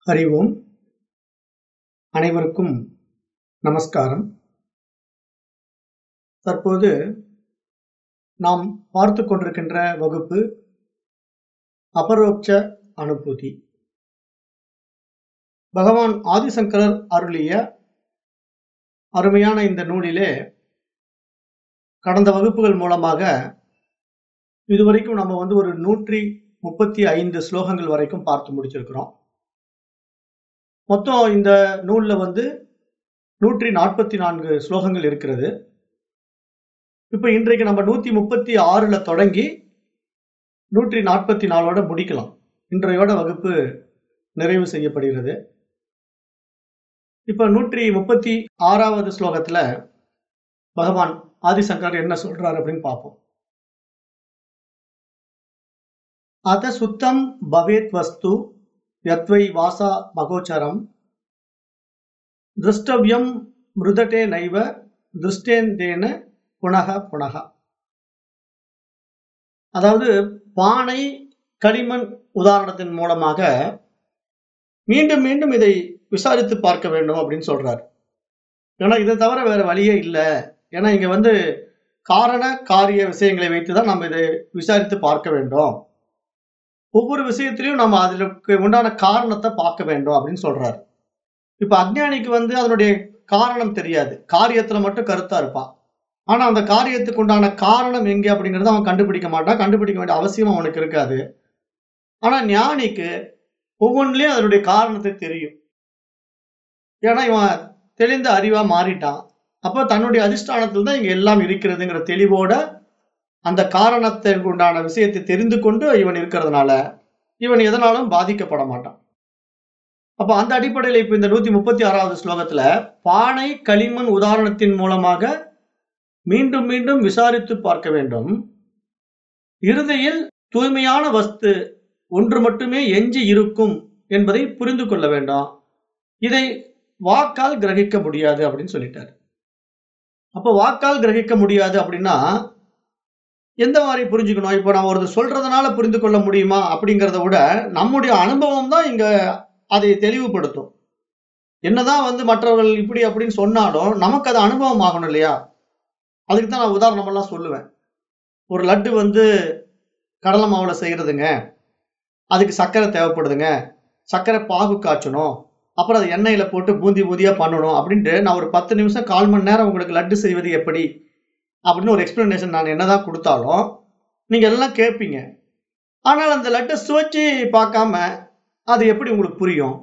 ஹரி ஓம் அனைவருக்கும் நமஸ்காரம் தற்போது நாம் பார்த்து கொண்டிருக்கின்ற வகுப்பு அபரோக்ஷ அனுபூதி பகவான் ஆதிசங்கரர் அருளிய அருமையான இந்த நூலிலே கடந்த வகுப்புகள் மூலமாக இதுவரைக்கும் நம்ம வந்து ஒரு நூற்றி முப்பத்தி ஐந்து ஸ்லோகங்கள் வரைக்கும் பார்த்து முடிச்சிருக்கிறோம் மொத்தம் இந்த நூல்ல வந்து நூற்றி நாற்பத்தி நான்கு ஸ்லோகங்கள் இருக்கிறது இப்ப இன்றைக்கு நம்ம நூத்தி முப்பத்தி ஆறுல தொடங்கி நூற்றி நாற்பத்தி நாலோட முடிக்கலாம் இன்றையோட வகுப்பு நிறைவு செய்யப்படுகிறது இப்ப நூற்றி முப்பத்தி ஆறாவது ஸ்லோகத்துல பகவான் ஆதிசங்கர் என்ன சொல்றாரு அப்படின்னு பார்ப்போம் அத சுத்தம் பவேத் வஸ்து யத்வை வாசா மகோச்சரம் திருஷ்டவியம் மிருதட்டே நைவ திருஷ்டேந்தேன புனக புனக அதாவது பானை களிமண் உதாரணத்தின் மூலமாக மீண்டும் மீண்டும் இதை விசாரித்து பார்க்க வேண்டும் அப்படின்னு சொல்றாரு ஏன்னா இதை தவிர வேற வழியே இல்லை ஏன்னா இங்க வந்து காரண காரிய விஷயங்களை வைத்துதான் நம்ம இதை விசாரித்து பார்க்க வேண்டும் ஒவ்வொரு விஷயத்திலையும் நம்ம அதற்கு உண்டான காரணத்தை பார்க்க வேண்டும் அப்படின்னு சொல்றாரு இப்ப அஜ்ஞானிக்கு வந்து அதனுடைய காரணம் தெரியாது காரியத்துல மட்டும் கருத்தா இருப்பான் ஆனா அந்த காரியத்துக்கு உண்டான காரணம் எங்க அப்படிங்கறத அவன் கண்டுபிடிக்க மாட்டான் கண்டுபிடிக்க வேண்டிய அவசியம் அவனுக்கு இருக்காது ஆனா ஞானிக்கு ஒவ்வொன்றிலையும் அதனுடைய காரணத்தை தெரியும் ஏன்னா இவன் தெளிந்த அறிவா மாறிட்டான் அப்ப தன்னுடைய அதிஷ்டானத்தில் தான் இங்க எல்லாம் இருக்கிறதுங்கிற தெளிவோட அந்த காரணத்திற்கு உண்டான விஷயத்தை தெரிந்து கொண்டு இவன் இருக்கிறதுனால இவன் எதனாலும் பாதிக்கப்பட மாட்டான் அப்ப அந்த அடிப்படையில் இப்ப இந்த நூத்தி முப்பத்தி ஆறாவது ஸ்லோகத்துல பானை களிமண் உதாரணத்தின் மூலமாக மீண்டும் மீண்டும் விசாரித்து பார்க்க வேண்டும் இறுதியில் தூய்மையான வஸ்து ஒன்று மட்டுமே எஞ்சி இருக்கும் என்பதை புரிந்து கொள்ள வேண்டாம் இதை வாக்கால் கிரகிக்க முடியாது அப்படின்னு சொல்லிட்டாரு அப்ப வாக்கால் கிரகிக்க முடியாது அப்படின்னா எந்த மாதிரி புரிஞ்சுக்கணும் இப்போ நான் ஒருத்தர் சொல்றதுனால புரிந்து கொள்ள முடியுமா அப்படிங்கிறத விட நம்முடைய அனுபவம் தான் இங்க அதை தெளிவுபடுத்தும் என்னதான் வந்து மற்றவர்கள் இப்படி அப்படின்னு சொன்னாலும் நமக்கு அது அனுபவம் ஆகணும் இல்லையா அதுக்கு தான் நான் உதாரணம் எல்லாம் சொல்லுவேன் ஒரு லட்டு வந்து கடலை மாவுல செய்யறதுங்க அதுக்கு சர்க்கரை தேவைப்படுதுங்க சர்க்கரை பாகு காய்ச்சணும் அப்புறம் அது எண்ணெயில போட்டு பூந்தி பூந்தியா பண்ணணும் அப்படின்ட்டு நான் ஒரு பத்து நிமிஷம் கால் மணி நேரம் உங்களுக்கு லட்டு செய்வது எப்படி அப்படின்னு ஒரு எக்ஸ்பிளனேஷன் நான் என்னதான் கொடுத்தாலும் நீங்க எல்லாம் கேட்பீங்க ஆனால் அந்த லட்டை சுவைச்சு பார்க்காம அது எப்படி உங்களுக்கு புரியும்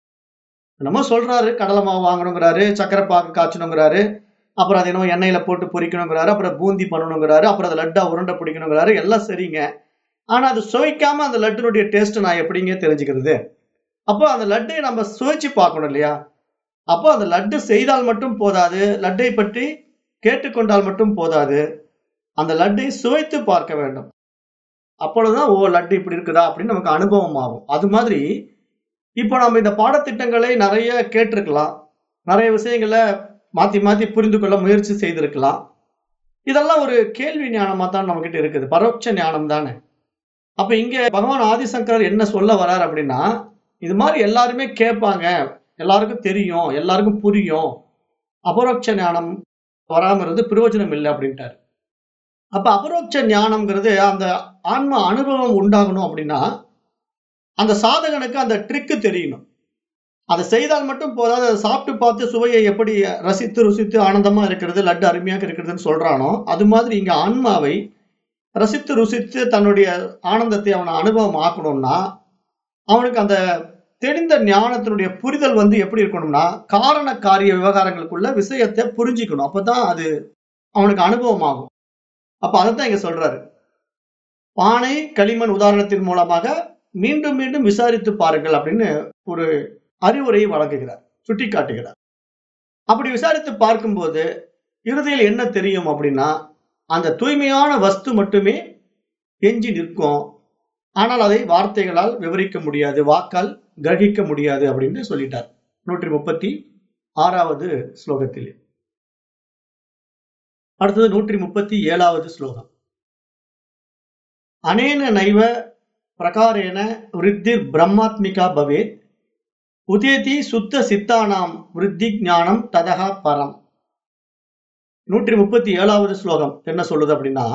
நம்ம சொல்றாரு கடலை மாவு வாங்கணுங்கிறாரு சக்கரை பாக்கு காய்ச்சணுங்கிறாரு அப்புறம் அது என்னமோ எண்ணெயில போட்டு பொரிக்கணுங்கிறாரு அப்புறம் பூந்தி பண்ணணுங்கிறாரு அப்புறம் அதை லட்டா உருண்டை பிடிக்கணுங்கிறாரு எல்லாம் சரிங்க ஆனா அது சுவைக்காம அந்த லட்டுனுடைய டேஸ்ட் நான் எப்படிங்க தெரிஞ்சுக்கிறது அப்போ அந்த லட்டை நம்ம சுவைச்சு பார்க்கணும் இல்லையா அப்போ அந்த லட்டு செய்தால் மட்டும் போதாது லட்டை பற்றி கேட்டுக்கொண்டால் மட்டும் போதாது அந்த லட்டை சுவைத்து பார்க்க வேண்டும் அப்பொழுதுதான் ஓ லட்டு இப்படி இருக்குதா அப்படின்னு நமக்கு அனுபவம் ஆகும் அது மாதிரி இப்போ நம்ம இந்த பாடத்திட்டங்களை நிறைய கேட்டிருக்கலாம் நிறைய விஷயங்களை மாத்தி மாத்தி புரிந்து கொள்ள முயற்சி செய்திருக்கலாம் இதெல்லாம் ஒரு கேள்வி ஞானமா தான் நம்ம கிட்ட இருக்குது பரோட்ச ஞானம் தானே அப்ப இங்க பகவான் ஆதிசங்கரர் என்ன சொல்ல வர்றார் அப்படின்னா இது மாதிரி எல்லாருமே கேட்பாங்க எல்லாருக்கும் தெரியும் எல்லாருக்கும் புரியும் அபரோட்ச ஞானம் வராம இருந்து பிரயோஜனம் இல்லை அப்படின்ட்டாரு அப்ப அபரோட்ச ஞானம்ங்கிறது அந்த ஆன்ம அனுபவம் உண்டாகணும் அப்படின்னா அந்த சாதகனுக்கு அந்த ட்ரிக்கு தெரியணும் அதை செய்தால் மட்டும் போதாது அதை சாப்பிட்டு பார்த்து சுவையை எப்படி ரசித்து ருசித்து ஆனந்தமா இருக்கிறது லட்டு அருமையாக இருக்கிறதுன்னு சொல்றானோ அது மாதிரி இங்க ஆன்மாவை ரசித்து ருசித்து தன்னுடைய ஆனந்தத்தை அவனை அனுபவம் ஆக்கணும்னா அவனுக்கு அந்த தெரிந்த ஞானத்தினுடைய புரிதல் வந்து எப்படி இருக்கணும்னா காரண காரிய விவகாரங்களுக்குள்ள விஷயத்தை புரிஞ்சுக்கணும் அப்பதான் அது அவனுக்கு அனுபவம் ஆகும் அப்ப அதைத்தான் இங்க சொல்றாரு பானை களிமண் உதாரணத்தின் மூலமாக மீண்டும் மீண்டும் விசாரித்து பாருங்கள் அப்படின்னு ஒரு அறிவுரையை வழங்குகிறார் சுட்டி காட்டுகிறார் அப்படி விசாரித்து பார்க்கும்போது இறுதியில் என்ன தெரியும் அப்படின்னா அந்த தூய்மையான வஸ்து மட்டுமே எஞ்சி நிற்கும் ஆனால் அதை வார்த்தைகளால் விவரிக்க முடியாது வாக்கால் கிரகிக்க முடியாது அப்படின்னு சொல்லிட்டார் நூற்றி முப்பத்தி ஆறாவது ஸ்லோகத்தில் அடுத்தது நூற்றி முப்பத்தி ஏழாவது ஸ்லோகம் அனேன நைவ பிரகாரேன விருத்திர் பிரம்மாத்மிகா பவேத் உதேதி சுத்த சித்தானாம் விருத்தி ஞானம் ததகா பரம் நூற்றி முப்பத்தி ஏழாவது ஸ்லோகம் என்ன சொல்லுது அப்படின்னா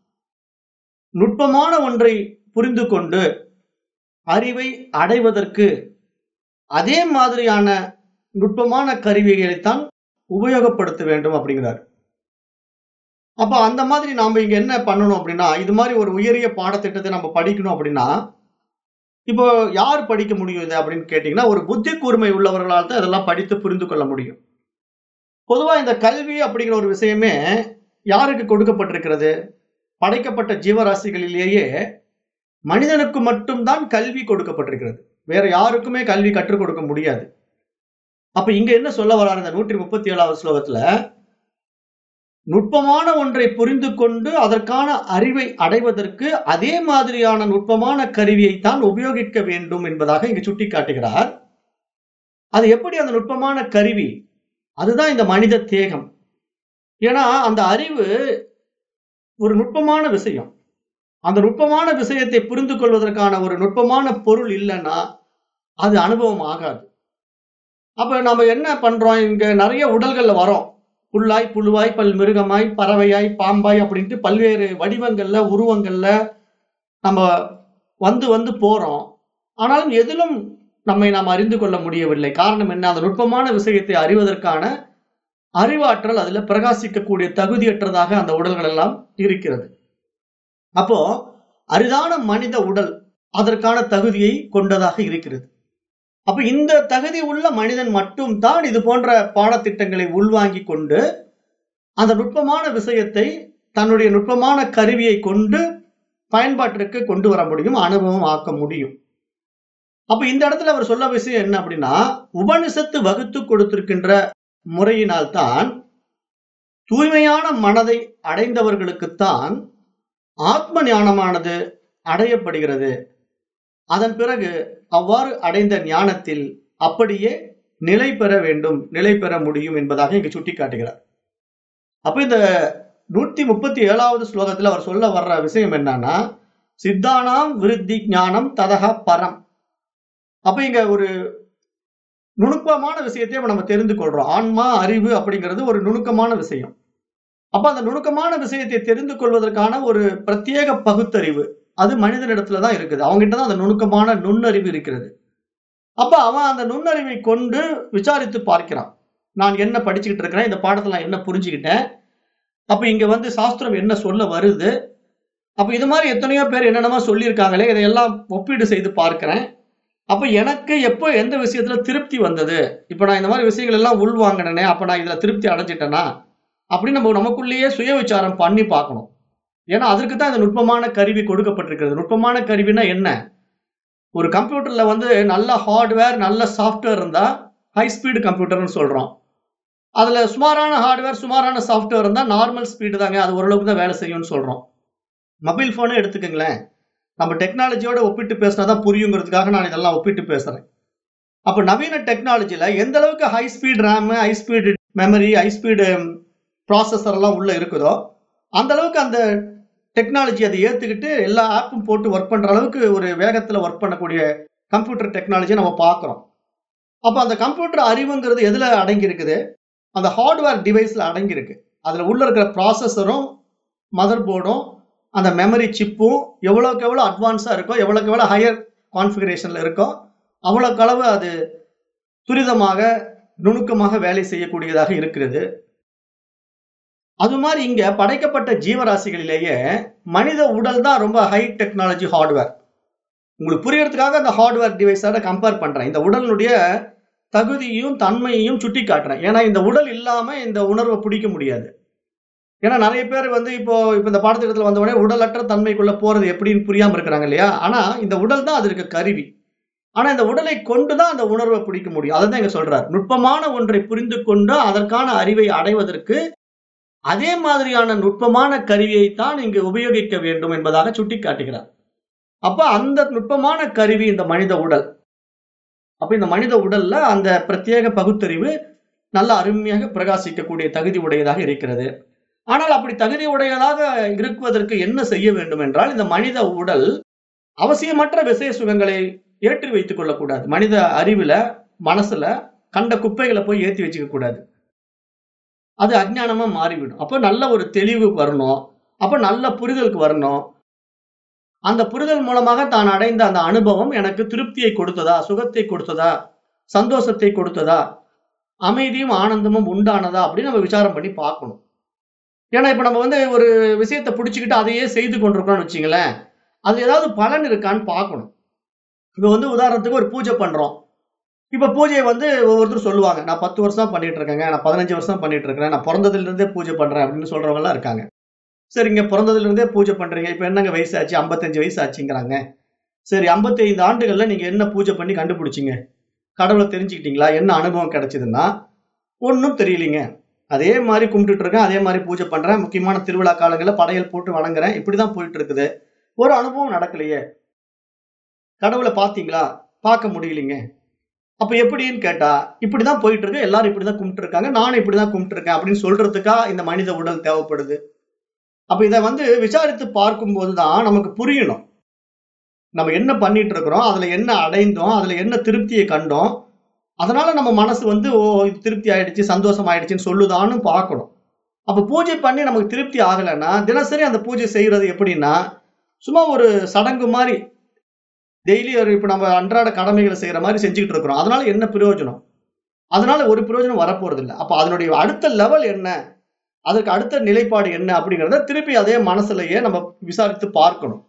நுட்பமான ஒன்றை புரிந்து கொண்டு அறிவை அடைவதற்கு அதே மாதிரியான நுட்பமான கருவிகளைத்தான் உபயோகப்படுத்த வேண்டும் அப்படிங்கிறார் அப்ப அந்த மாதிரி நாம இங்க என்ன பண்ணணும் அப்படின்னா இது மாதிரி ஒரு உயரிய பாடத்திட்டத்தை நம்ம படிக்கணும் அப்படின்னா இப்போ யார் படிக்க முடியும் இது அப்படின்னு கேட்டீங்கன்னா ஒரு புத்தி கூர்மை உள்ளவர்களால் தான் இதெல்லாம் படித்து புரிந்து கொள்ள முடியும் பொதுவா இந்த கல்வி அப்படிங்கிற ஒரு விஷயமே யாருக்கு கொடுக்கப்பட்டிருக்கிறது படைக்கப்பட்ட ஜீவராசிகளிலேயே மனிதனுக்கு மட்டும்தான் கல்வி கொடுக்கப்பட்டிருக்கிறது வேற யாருக்குமே கல்வி கற்றுக் கொடுக்க முடியாது அப்ப இங்க என்ன சொல்ல வராரு இந்த நூற்றி முப்பத்தி ஏழாவது ஸ்லோகத்துல நுட்பமான ஒன்றை புரிந்து கொண்டு அதற்கான அறிவை அடைவதற்கு அதே மாதிரியான நுட்பமான கருவியைத்தான் உபயோகிக்க வேண்டும் என்பதாக இங்கு சுட்டி காட்டுகிறார் அது எப்படி அந்த நுட்பமான கருவி அதுதான் இந்த மனித தேகம் ஏன்னா அந்த அறிவு ஒரு நுட்பமான விஷயம் அந்த நுட்பமான விஷயத்தை புரிந்து கொள்வதற்கான ஒரு நுட்பமான பொருள் இல்லைன்னா அது அனுபவம் ஆகாது அப்ப நம்ம என்ன பண்றோம் இங்க நிறைய உடல்கள்ல வரோம் புல்லாய் புழுவாய் பல் மிருகமாய் பறவையாய் பாம்பாய் அப்படின்ட்டு பல்வேறு வடிவங்கள்ல உருவங்கள்ல நம்ம வந்து வந்து போறோம் ஆனாலும் எதிலும் நம்மை நாம் அறிந்து கொள்ள முடியவில்லை காரணம் என்ன அந்த நுட்பமான விஷயத்தை அறிவதற்கான அறிவாற்றல் அதுல பிரகாசிக்கக்கூடிய தகுதியற்றதாக அந்த உடல்கள் எல்லாம் இருக்கிறது அப்போ அரிதான மனித உடல் அதற்கான தகுதியை கொண்டதாக இருக்கிறது அப்ப இந்த தகுதி உள்ள மனிதன் மட்டும் தான் இது போன்ற பாடத்திட்டங்களை உள்வாங்கி கொண்டு அந்த நுட்பமான விஷயத்தை தன்னுடைய நுட்பமான கருவியை கொண்டு பயன்பாட்டிற்கு கொண்டு வர முடியும் அனுபவம் ஆக்க முடியும் அப்ப இந்த இடத்துல அவர் சொல்ல விஷயம் என்ன அப்படின்னா உபனிஷத்து வகுத்து கொடுத்திருக்கின்ற முறையினால்தான் தூய்மையான மனதை அடைந்தவர்களுக்குத்தான் ஆத்ம ஞானமானது அடையப்படுகிறது அதன் பிறகு அவ்வாறு அடைந்த ஞானத்தில் அப்படியே நிலை பெற வேண்டும் நிலை பெற முடியும் என்பதாக இங்கு சுட்டி காட்டுகிறார் அப்ப இந்த நூத்தி முப்பத்தி ஏழாவது ஸ்லோகத்துல அவர் சொல்ல வர்ற விஷயம் என்னன்னா சித்தானாம் விருத்தி ஞானம் ததக பரம் அப்ப இங்க ஒரு நுணுக்கமான விஷயத்தை நம்ம தெரிந்து கொள்றோம் ஆன்மா அறிவு அப்படிங்கிறது ஒரு நுணுக்கமான விஷயம் அப்ப அந்த நுணுக்கமான விஷயத்தை தெரிந்து கொள்வதற்கான ஒரு பிரத்யேக பகுத்தறிவு அது மனிதனிடத்துல தான் இருக்குது அவங்ககிட்ட தான் அந்த நுணுக்கமான நுண்ணறிவு இருக்கிறது அப்ப அவன் அந்த நுண்ணறிவை கொண்டு விசாரித்து பார்க்கிறான் நான் என்ன படிச்சுக்கிட்டு இருக்கிறேன் இந்த பாடத்துல நான் என்ன புரிஞ்சுக்கிட்டேன் அப்ப இங்க வந்து சாஸ்திரம் என்ன சொல்ல வருது அப்ப இது மாதிரி எத்தனையோ பேர் என்னென்னமோ சொல்லியிருக்காங்களே இதையெல்லாம் ஒப்பீடு செய்து பார்க்கிறேன் அப்ப எனக்கு எப்போ எந்த விஷயத்துல திருப்தி வந்தது இப்ப நான் இந்த மாதிரி விஷயங்கள் எல்லாம் உள்வாங்கினேனே அப்ப நான் இதுல திருப்தி அடைஞ்சிட்டேனா அப்படின்னு நம்ம நமக்குள்ளேயே சுய விசாரம் பண்ணி பார்க்கணும் ஏன்னா அதற்கு தான் இந்த நுட்பமான கருவி கொடுக்கப்பட்டிருக்கிறது நுட்பமான கருவினா என்ன ஒரு கம்ப்யூட்டர்ல வந்து நல்ல ஹார்ட்வேர் நல்ல சாஃப்ட்வேர் இருந்தா ஹை ஸ்பீடு கம்ப்யூட்டர்னு சொல்றோம் அதுல சுமாரான ஹார்ட்வேர் சுமாரான சாஃப்ட்வேர் இருந்தா நார்மல் ஸ்பீடு தாங்க அது ஓரளவுக்கு தான் வேலை செய்யும்னு சொல்றோம் மொபைல் போனே எடுத்துக்கங்களேன் நம்ம டெக்னாலஜியோட ஒப்பிட்டு பேசினா தான் புரியுங்கிறதுக்காக நான் இதெல்லாம் ஒப்பிட்டு பேசுறேன் அப்போ நவீன டெக்னாலஜில எந்த அளவுக்கு high speed RAM high speed memory high speed processor எல்லாம் உள்ள இருக்குதோ அந்த அளவுக்கு அந்த டெக்னாலஜி அதை ஏத்துக்கிட்டு எல்லா ஆப்பும் போட்டு ஒர்க் பண்ற அளவுக்கு ஒரு வேகத்துல ஒர்க் பண்ணக்கூடிய கம்ப்யூட்டர் டெக்னாலஜியை நம்ம பார்க்குறோம் அப்போ அந்த கம்ப்யூட்டர் அறிவுங்கிறது எதுல அடங்கி இருக்குது அந்த ஹார்ட்வேர் டிவைஸ்ல அடங்கி இருக்கு அதுல உள்ள இருக்கிற ப்ராசஸரும் மதர் போர்டும் அந்த மெமரி சிப்பும் எவ்வளோக்கு எவ்வளோ அட்வான்ஸாக இருக்கோ எவ்வளோக்கு எவ்வளோ ஹையர் கான்ஃபிகரேஷனில் இருக்கோ அவ்வளோக்கு அளவு அது துரிதமாக நுணுக்கமாக வேலை செய்யக்கூடியதாக இருக்கிறது அது மாதிரி இங்க படைக்கப்பட்ட ஜீவராசிகளிலேயே மனித உடல் தான் ரொம்ப ஹை டெக்னாலஜி ஹார்ட்வேர் உங்களுக்கு புரியறதுக்காக அந்த ஹார்ட்வேர் டிவைஸோட கம்பேர் பண்றேன் இந்த உடலினுடைய தகுதியையும் தன்மையையும் சுட்டி காட்டுறேன் ஏன்னா இந்த உடல் இல்லாம இந்த உணர்வை பிடிக்க முடியாது ஏன்னா நிறைய பேர் வந்து இப்போ இப்போ இந்த பாடத்திட்டத்தில் வந்த உடனே உடலற்ற தன்மைக்குள்ள போறது எப்படின்னு புரியாம இருக்கிறாங்க இல்லையா ஆனா இந்த உடல் தான் அதற்கு கருவி ஆனா இந்த உடலை கொண்டு தான் அந்த உணர்வை பிடிக்க முடியும் அதை தான் இங்க சொல்றார் நுட்பமான ஒன்றை புரிந்து கொண்டு அதற்கான அறிவை அடைவதற்கு அதே மாதிரியான நுட்பமான கருவியைத்தான் இங்கு உபயோகிக்க வேண்டும் என்பதாக சுட்டி காட்டுகிறார் அப்ப அந்த நுட்பமான கருவி இந்த மனித உடல் அப்ப இந்த மனித உடல்ல அந்த பிரத்யேக பகுத்தறிவு நல்ல அருமையாக பிரகாசிக்கக்கூடிய தகுதி உடையதாக இருக்கிறது ஆனால் அப்படி தகுதி உடையதாக இருக்குவதற்கு என்ன செய்ய வேண்டும் என்றால் இந்த மனித உடல் அவசியமற்ற விசய சுகங்களை ஏற்றி வைத்துக் கொள்ளக்கூடாது மனித அறிவுல மனசுல கண்ட குப்பைகளை போய் ஏத்தி வச்சுக்க கூடாது அது அஜ்ஞானமா மாறிவிடும் அப்ப நல்ல ஒரு தெளிவு வரணும் அப்ப நல்ல புரிதலுக்கு வரணும் அந்த புரிதல் மூலமாக தான் அடைந்த அந்த அனுபவம் எனக்கு திருப்தியை கொடுத்ததா சுகத்தை கொடுத்ததா சந்தோஷத்தை கொடுத்ததா அமைதியும் ஆனந்தமும் உண்டானதா அப்படின்னு நம்ம விசாரம் பண்ணி பார்க்கணும் ஏன்னா இப்ப நம்ம வந்து ஒரு விஷயத்தை பிடிச்சிக்கிட்டு அதையே செய்து கொண்டிருக்கோம்னு வச்சுங்களேன் அது ஏதாவது பலன் இருக்கான்னு பார்க்கணும் இப்ப வந்து உதாரணத்துக்கு ஒரு பூஜை பண்றோம் இப்ப பூஜையை வந்து ஒவ்வொருத்தரும் சொல்லுவாங்க நான் பத்து வருஷம் பண்ணிட்டு இருக்கேங்க நான் பதினஞ்சு வருஷம் பண்ணிட்டு இருக்கிறேன் நான் பிறந்ததுல இருந்தே பூஜை பண்றேன் அப்படின்னு சொல்றவங்க எல்லாம் இருக்காங்க சரிங்க பிறந்ததுல இருந்தே பூஜை பண்றீங்க இப்ப என்னங்க வயசு ஆச்சு ஐம்பத்தஞ்சு வயசு ஆச்சுங்கிறாங்க சரி 55 ஆண்டுகள்ல நீங்க என்ன பூஜை பண்ணி கண்டுபிடிச்சீங்க கடவுளை தெரிஞ்சுக்கிட்டீங்களா என்ன அனுபவம் கிடைச்சதுன்னா ஒன்றும் தெரியலீங்க அதே மாதிரி கும்பிட்டுட்டு இருக்கேன் அதே மாதிரி பூஜை பண்றேன் முக்கியமான திருவிழா காலங்களில் படையல் போட்டு வணங்குறேன் இப்படிதான் போயிட்டு இருக்குது ஒரு அனுபவம் நடக்கலையே கடவுளை பார்த்தீங்களா பார்க்க முடியலைங்க அப்ப எப்படின்னு கேட்டா இப்படிதான் போயிட்டு இருக்கு எல்லாரும் இப்படிதான் கும்பிட்டு இருக்காங்க நானும் இப்படிதான் கும்பிட்டு இருக்கேன் அப்படின்னு சொல்றதுக்கா இந்த மனித உடல் தேவைப்படுது அப்ப இதை வந்து விசாரித்து பார்க்கும்போது தான் நமக்கு புரியணும் நம்ம என்ன பண்ணிட்டு இருக்கிறோம் அதுல என்ன அடைந்தோம் அதுல என்ன திருப்தியை கண்டோம் அதனால நம்ம மனசு வந்து ஓ இது திருப்தி ஆயிடுச்சு சந்தோஷம் ஆயிடுச்சுன்னு சொல்லுதான்னு பார்க்கணும் அப்ப பூஜை பண்ணி நமக்கு திருப்தி ஆகலைன்னா தினசரி அந்த பூஜை செய்யறது எப்படின்னா சும்மா ஒரு சடங்கு மாதிரி டெய்லி ஒரு இப்ப நம்ம அன்றாட கடமைகளை செய்யற மாதிரி செஞ்சுக்கிட்டு இருக்கிறோம் அதனால என்ன பிரயோஜனம் அதனால ஒரு பிரயோஜனம் வரப்போறது இல்லை அப்ப அதனுடைய அடுத்த லெவல் என்ன அதற்கு அடுத்த நிலைப்பாடு என்ன அப்படிங்கறத திருப்பி அதே மனசுலயே நம்ம விசாரித்து பார்க்கணும்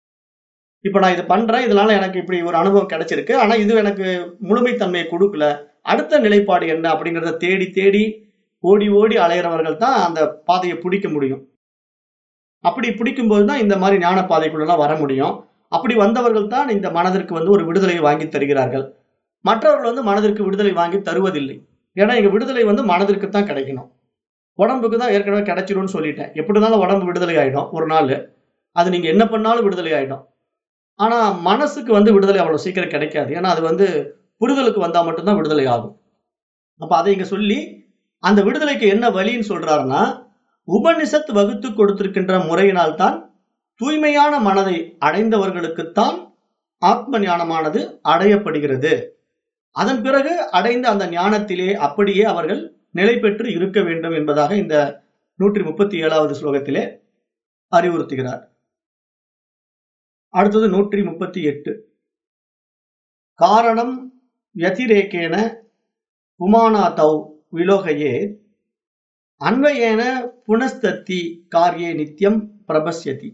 இப்ப நான் இது பண்றேன் இதனால எனக்கு இப்படி ஒரு அனுபவம் கிடைச்சிருக்கு ஆனா இது எனக்கு முழுமைத்தன்மையை கொடுக்கல அடுத்த நிலைப்பாடு என்ன அப்படிங்கறத தேடி தேடி ஓடி ஓடி அலையிறவர்கள் தான் அந்த பாதையை பிடிக்க முடியும் அப்படி பிடிக்கும்போது தான் இந்த மாதிரி ஞான பாதைக்குள்ளெல்லாம் வர முடியும் அப்படி வந்தவர்கள் தான் இந்த மனதிற்கு வந்து ஒரு விடுதலையை வாங்கி தருகிறார்கள் மற்றவர்கள் வந்து மனதிற்கு விடுதலை வாங்கி தருவதில்லை ஏன்னா இங்க விடுதலை வந்து மனதிற்கு தான் கிடைக்கணும் உடம்புக்கு தான் ஏற்கனவே கிடைச்சிடும்னு சொல்லிட்டேன் எப்படி இருந்தாலும் உடம்பு விடுதலை ஆயிடும் ஒரு நாள் அது நீங்க என்ன பண்ணாலும் விடுதலை ஆயிடும் ஆனா மனசுக்கு வந்து விடுதலை அவ்வளவு சீக்கிரம் கிடைக்காது ஏன்னா அது வந்து புரிதலுக்கு வந்தா மட்டும்தான் விடுதலை ஆகும் அப்ப அதை இங்க சொல்லி அந்த விடுதலைக்கு என்ன வழின்னு சொல்றாருன்னா உபனிஷத் வகுத்து கொடுத்திருக்கின்ற முறையினால் தான் தூய்மையான மனதை அடைந்தவர்களுக்குத்தான் ஆத்ம ஞானமானது அடையப்படுகிறது அதன் பிறகு அடைந்த அந்த ஞானத்திலே அப்படியே அவர்கள் நிலை பெற்று இருக்க வேண்டும் என்பதாக இந்த நூற்றி முப்பத்தி ஏழாவது ஸ்லோகத்திலே அறிவுறுத்துகிறார் அடுத்தது நூற்றி முப்பத்தி எட்டு காரணம் யதிரேகேன புமானாதௌ விலோகையே அன்வயேன புனஸ்தத்தி காரியே நித்தியம் பிரபஸ்யதி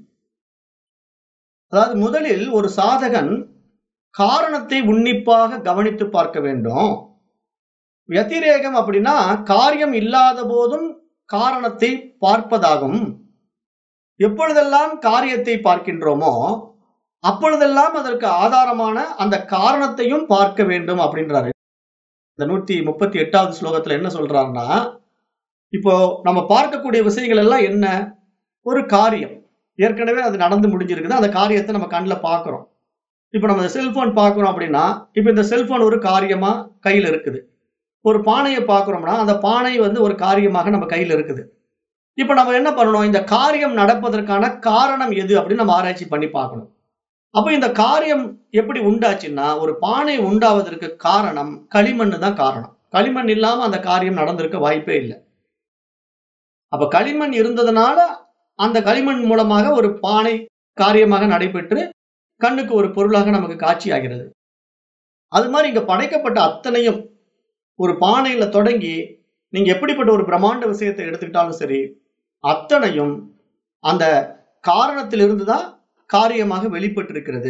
அதாவது முதலில் ஒரு சாதகன் காரணத்தை உன்னிப்பாக கவனித்து பார்க்க வேண்டும் வத்திரேகம் அப்படின்னா காரியம் இல்லாத போதும் காரணத்தை பார்ப்பதாகும் எப்பொழுதெல்லாம் காரியத்தை பார்க்கின்றோமோ அப்பொழுதெல்லாம் அதற்கு ஆதாரமான அந்த காரணத்தையும் பார்க்க வேண்டும் அப்படின்றாரு இந்த நூத்தி முப்பத்தி எட்டாவது ஸ்லோகத்துல என்ன சொல்றாருன்னா இப்போ நம்ம பார்க்கக்கூடிய விஷயங்கள் எல்லாம் என்ன ஒரு காரியம் ஏற்கனவே அது நடந்து முடிஞ்சிருக்குது அந்த காரியத்தை நம்ம கண்ணில் பார்க்குறோம் இப்போ நம்ம செல்போன் பார்க்குறோம் அப்படின்னா இப்போ இந்த செல்போன் ஒரு காரியமா கையில் இருக்குது ஒரு பானையை பார்க்குறோம்னா அந்த பானை வந்து ஒரு காரியமாக நம்ம கையில் இருக்குது இப்போ நம்ம என்ன பண்ணணும் இந்த காரியம் நடப்பதற்கான காரணம் எது அப்படின்னு நம்ம ஆராய்ச்சி பண்ணி பார்க்கணும் அப்போ இந்த காரியம் எப்படி உண்டாச்சுன்னா ஒரு பானை உண்டாவதற்கு காரணம் களிமண் தான் காரணம் களிமண் இல்லாம அந்த காரியம் நடந்திருக்க வாய்ப்பே இல்லை அப்ப களிமண் இருந்ததுனால அந்த களிமண் மூலமாக ஒரு பானை காரியமாக நடைபெற்று கண்ணுக்கு ஒரு பொருளாக நமக்கு காட்சி ஆகிறது அது மாதிரி இங்க படைக்கப்பட்ட அத்தனையும் ஒரு பானையில தொடங்கி நீங்க எப்படிப்பட்ட ஒரு பிரம்மாண்ட விஷயத்தை எடுத்துக்கிட்டாலும் சரி அத்தனையும் அந்த காரணத்திலிருந்து தான் காரியமாக வெளிப்பட்டிருக்கிறது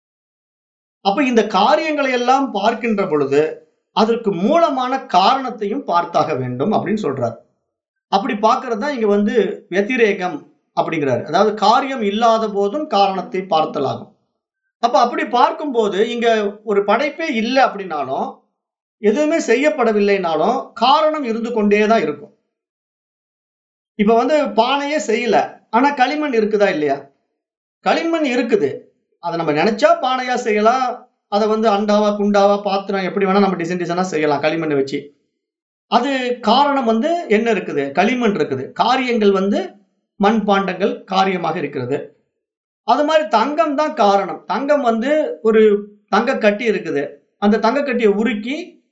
அப்ப இந்த காரியங்களை எல்லாம் பார்க்கின்ற பொழுது அதற்கு மூலமான காரணத்தையும் பார்த்தாக வேண்டும் அப்படின்னு சொல்றார் அப்படி பார்க்கறது தான் இங்க வந்து வெத்திரேகம் அப்படிங்கிறாரு அதாவது காரியம் இல்லாத போதும் காரணத்தை பார்த்தலாகும் அப்ப அப்படி பார்க்கும்போது இங்க ஒரு படைப்பே இல்லை அப்படின்னாலும் எதுவுமே செய்யப்படவில்லைனாலும் காரணம் இருந்து கொண்டே தான் இருக்கும் இப்ப வந்து பானையே செய்யல ஆனா களிமண் இருக்குதா இல்லையா களிமண் இருக்குது அதை நம்ம நினைச்சா பானையா செய்யலாம் அதை வந்து அண்டாவா குண்டாவா பாத்திரம் எப்படி வேணா நம்ம டிசைன் டிசைனா செய்யலாம் களிமண்ணை வச்சு அது காரணம் வந்து என்ன இருக்குது களிமண் இருக்குது காரியங்கள் வந்து மண் பாண்டங்கள் காரியமாக இருக்கிறது அது மாதிரி தங்கம் தான் காரணம் தங்கம் வந்து ஒரு தங்க கட்டி இருக்குது அந்த தங்க கட்டியை உருக்கி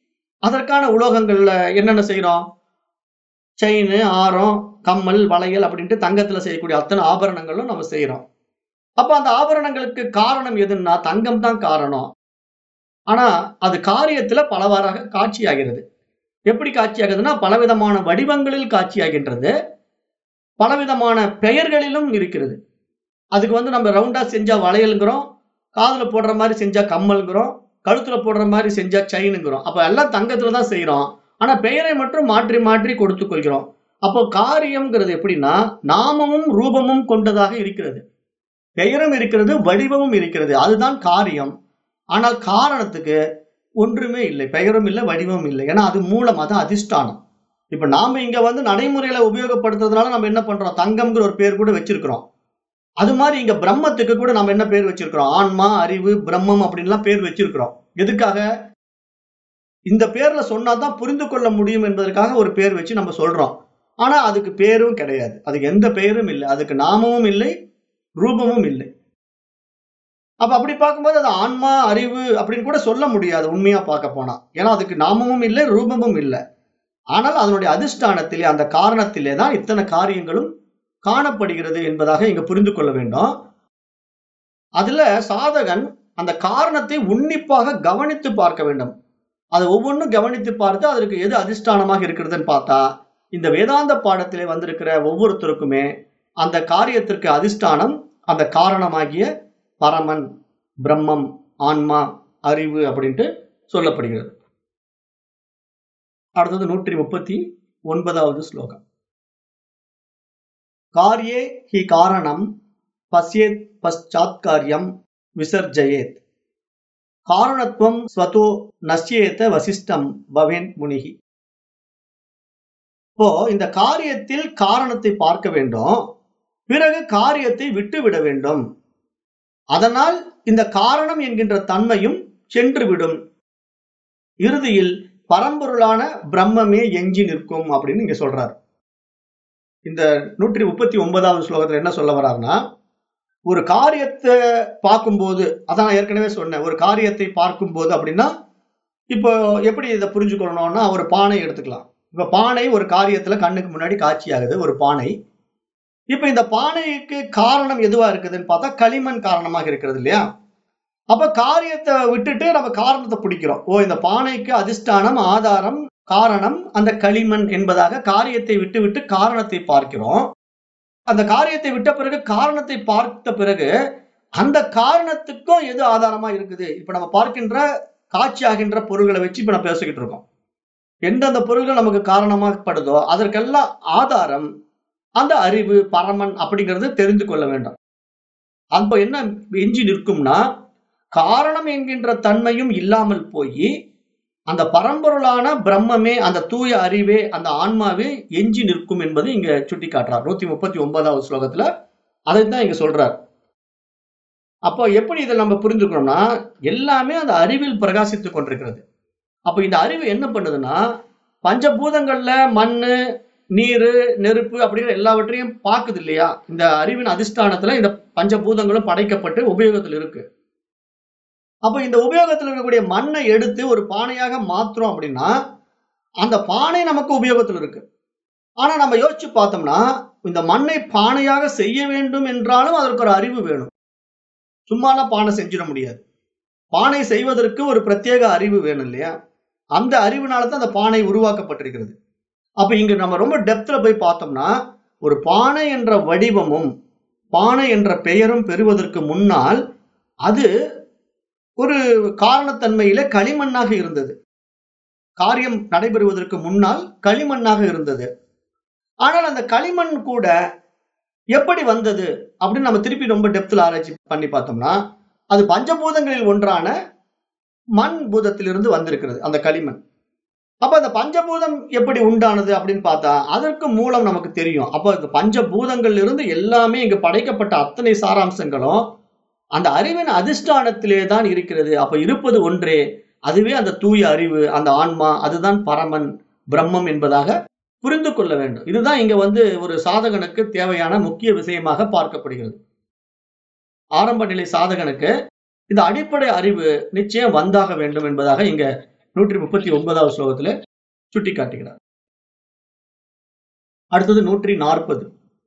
அதற்கான உலோகங்கள்ல என்னென்ன செய்றோம் செயின் ஆரம் கம்மல் வளையல் அப்படின்ட்டு தங்கத்துல செய்யக்கூடிய அத்தனை ஆபரணங்களும் நம்ம செய்றோம் அப்ப அந்த ஆபரணங்களுக்கு காரணம் எதுன்னா தங்கம் தான் காரணம் ஆனா அது காரியத்துல பலவாறாக காட்சியாகிறது எப்படி காட்சியாகுதுன்னா பலவிதமான வடிவங்களில் காட்சியாகின்றது பலவிதமான பெயர்களிலும் இருக்கிறது அதுக்கு வந்து நம்ம ரவுண்டா செஞ்சா வளையலுங்கிறோம் காதுல போடுற மாதிரி செஞ்சா கம்மல்ங்கிறோம் கழுத்துல போடுற மாதிரி செஞ்சா செயினுங்கிறோம் அப்ப எல்லாம் தங்கத்துல தான் செய்றோம் ஆனா பெயரை மட்டும் மாற்றி மாற்றி கொடுத்துக் கொள்கிறோம் அப்போ காரியம்ங்கிறது எப்படின்னா நாமமும் ரூபமும் கொண்டதாக இருக்கிறது பெயரும் இருக்கிறது வடிவமும் இருக்கிறது அதுதான் காரியம் ஆனால் காரணத்துக்கு ஒன்றுமே இல்லை பெயரும் இல்லை வடிவமும் இல்லை ஏன்னா அது மூலம் அது அதிஷ்டானம் இப்ப நாம இங்க வந்து நடைமுறையில உபயோகப்படுத்துறதுனால நம்ம என்ன பண்றோம் தங்கம்ங்கிற ஒரு பேர் கூட வச்சிருக்கிறோம் அது மாதிரி இங்க பிரம்மத்துக்கு கூட நம்ம என்ன பேர் வச்சிருக்கிறோம் ஆன்மா அறிவு பிரம்மம் அப்படின்லாம் பேர் வச்சிருக்கிறோம் எதுக்காக இந்த பேர்ல சொன்னாதான் புரிந்து கொள்ள முடியும் என்பதற்காக ஒரு பேர் வச்சு நம்ம சொல்றோம் ஆனா அதுக்கு பேரும் கிடையாது அதுக்கு எந்த பெயரும் இல்லை அதுக்கு நாமமும் இல்லை ரூபமும் இல்லை அப்ப அப்படி பார்க்கும்போது அது ஆன்மா அறிவு அப்படின்னு கூட சொல்ல முடியாது உண்மையா பார்க்க போனா ஏன்னா அதுக்கு நாமமும் இல்லை ரூபமும் இல்லை ஆனால் அதனுடைய அதிஷ்டானத்திலே அந்த காரணத்திலே தான் இத்தனை காரியங்களும் காணப்படுகிறது என்பதாக இங்க புரிந்து கொள்ள வேண்டும் அதுல சாதகன் அந்த காரணத்தை உன்னிப்பாக கவனித்து பார்க்க வேண்டும் அதை ஒவ்வொன்றும் கவனித்து பார்த்து அதற்கு எது அதிஷ்டானமாக இருக்கிறதுன்னு பார்த்தா இந்த வேதாந்த பாடத்திலே வந்திருக்கிற ஒவ்வொருத்தருக்குமே அந்த காரியத்திற்கு அதிஷ்டானம் அந்த காரணமாகிய பரமன் பிரம்மம் ஆன்மா அறிவு அப்படின்ட்டு சொல்லப்படுகிறது அடுத்தது நூற்றி முப்பத்தி ஒன்பதாவது ஸ்லோகம் காரியே ஹி காரணம் பசியேத் பశ్చాத்காரியம் விசர்ஜயேத் காரணத்துவம் ஸ்வதோ நஷ்யேத வசிஷ்டம் பவேன் முனிகி இப்போ இந்த காரியத்தில் காரணத்தை பார்க்க வேண்டும் பிறகு காரியத்தை விட்டுவிட வேண்டும் அதனால் இந்த காரணம் என்கின்ற தன்மையும் சென்றுவிடும் இறுதியில் பரம்பொருளான பிரம்மமே எஞ்சி நிற்கும் அப்படின்னு இங்க சொல்றார் இந்த நூற்றி முப்பத்தி ஒன்பதாவது ஸ்லோகத்துல என்ன சொல்ல வர்றாருன்னா ஒரு காரியத்தை பார்க்கும்போது அதான் நான் ஏற்கனவே சொன்னேன் ஒரு காரியத்தை பார்க்கும்போது அப்படின்னா இப்போ எப்படி இதை புரிஞ்சுக்கணும்னா ஒரு பானை எடுத்துக்கலாம் இப்ப பானை ஒரு காரியத்துல கண்ணுக்கு முன்னாடி காட்சியாகுது ஒரு பானை இப்ப இந்த பானைக்கு காரணம் எதுவா இருக்குதுன்னு பார்த்தா களிமண் காரணமாக இருக்கிறது இல்லையா அப்ப காரியத்தை விட்டுட்டு நம்ம காரணத்தை பிடிக்கிறோம் ஓ இந்த பானைக்கு அதிஷ்டானம் ஆதாரம் காரணம் அந்த களிமண் என்பதாக காரியத்தை விட்டு விட்டு காரணத்தை பார்க்கிறோம் அந்த காரியத்தை விட்ட பிறகு காரணத்தை பார்த்த பிறகு அந்த காரணத்துக்கும் எது ஆதாரமா இருக்குது இப்ப நம்ம பார்க்கின்ற காட்சியாகின்ற பொருள்களை வச்சு இப்ப நம்ம பேசிக்கிட்டு இருக்கோம் எந்தெந்த பொருள்கள் நமக்கு காரணமாகப்படுதோ அதற்கெல்லாம் ஆதாரம் அந்த அறிவு பரமன் அப்படிங்கிறது தெரிந்து கொள்ள வேண்டும் அப்ப என்ன எஞ்சி நிற்கும்னா காரணம் என்கின்ற தன்மையும் இல்லாமல் போய் அந்த பரம்பொருளான பிரம்மமே அந்த தூய அறிவே அந்த ஆன்மாவே எஞ்சி நிற்கும் என்பது இங்க சுட்டி காட்டுறார் நூத்தி முப்பத்தி ஒன்பதாவது ஸ்லோகத்துல அதைத்தான் இங்க சொல்றார் அப்போ எப்படி இதை நம்ம புரிஞ்சுக்கணும்னா எல்லாமே அந்த அறிவில் பிரகாசித்துக் கொண்டிருக்கிறது அப்போ இந்த அறிவு என்ன பண்ணுதுன்னா பஞ்சபூதங்கள்ல மண்ணு நீர் நெருப்பு அப்படிங்கிற எல்லாவற்றையும் பார்க்குது இல்லையா இந்த அறிவின் அதிஷ்டானத்துல இந்த பஞ்சபூதங்களும் படைக்கப்பட்டு உபயோகத்தில் இருக்கு அப்ப இந்த உபயோகத்தில் இருக்கக்கூடிய மண்ணை எடுத்து ஒரு பானையாக மாத்துறோம் அப்படின்னா அந்த பானை நமக்கு உபயோகத்தில் இருக்கு ஆனா நம்ம யோசிச்சு பார்த்தோம்னா இந்த மண்ணை பானையாக செய்ய வேண்டும் என்றாலும் அதற்கு ஒரு அறிவு வேணும் சும்மாலாம் பானை செஞ்சிட முடியாது பானை செய்வதற்கு ஒரு பிரத்யேக அறிவு வேணும் இல்லையா அந்த அறிவுனால தான் அந்த பானை உருவாக்கப்பட்டிருக்கிறது அப்ப இங்க நம்ம ரொம்ப டெப்த்ல போய் பார்த்தோம்னா ஒரு பானை என்ற வடிவமும் பானை என்ற பெயரும் பெறுவதற்கு முன்னால் அது ஒரு காரணத்தன்மையில களிமண்ணாக இருந்தது காரியம் நடைபெறுவதற்கு முன்னால் களிமண்ணாக இருந்தது ஆனால் அந்த களிமண் கூட எப்படி வந்தது அப்படின்னு நம்ம திருப்பி ரொம்ப டெப்த்ல ஆராய்ச்சி பண்ணி பார்த்தோம்னா அது பஞ்சபூதங்களில் ஒன்றான மண் பூதத்திலிருந்து வந்திருக்கிறது அந்த களிமண் அப்ப அந்த பஞ்சபூதம் எப்படி உண்டானது அப்படின்னு பார்த்தா அதற்கு மூலம் நமக்கு தெரியும் அப்ப இந்த பஞ்சபூதங்கள்ல இருந்து எல்லாமே இங்க படைக்கப்பட்ட அத்தனை சாராம்சங்களும் அந்த அறிவின் அதிஷ்டானத்திலே தான் இருக்கிறது அப்ப இருப்பது ஒன்றே அதுவே அந்த தூய அறிவு அந்த ஆன்மா அதுதான் பரமன் பிரம்மம் என்பதாக புரிந்து கொள்ள வேண்டும் இதுதான் இங்க வந்து ஒரு சாதகனுக்கு தேவையான முக்கிய விஷயமாக பார்க்கப்படுகிறது ஆரம்ப நிலை சாதகனுக்கு இந்த அடிப்படை அறிவு நிச்சயம் வந்தாக வேண்டும் என்பதாக இங்க நூற்றி முப்பத்தி ஒன்பதாவது ஸ்லோகத்துல சுட்டி காட்டுகிறார் அடுத்தது நூற்றி நாற்பது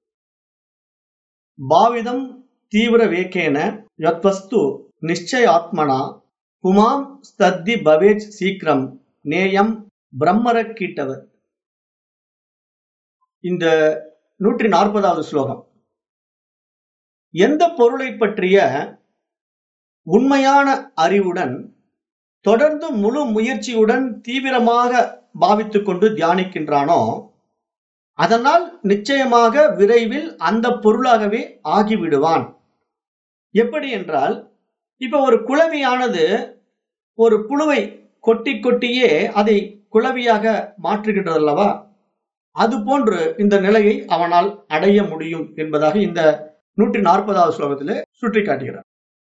பாவிதம் தீவிர வேக்கேன யத்வஸ்து நிச்சயாத்மனா புமாம் ஸ்தத்தி பவேஜ் சீக்கிரம் நேயம் பிரம்மர கீட்டவர் இந்த நூற்றி நாற்பதாவது ஸ்லோகம் எந்த பொருளை பற்றிய உண்மையான அறிவுடன் தொடர்ந்து முழு முயற்சியுடன் தீவிரமாக பாவித்துக் கொண்டு தியானிக்கின்றானோ அதனால் நிச்சயமாக விரைவில் அந்த பொருளாகவே ஆகிவிடுவான் எப்படி என்றால் இப்ப ஒரு குளவியானது ஒரு புழுவை கொட்டி கொட்டியே அதை குளவியாக மாற்றுகின்றது அல்லவா அது போன்று இந்த நிலையை அவனால் அடைய முடியும் என்பதாக இந்த நூற்றி நாற்பதாவது ஸ்லோகத்திலே சுட்டி காட்டுகிறார்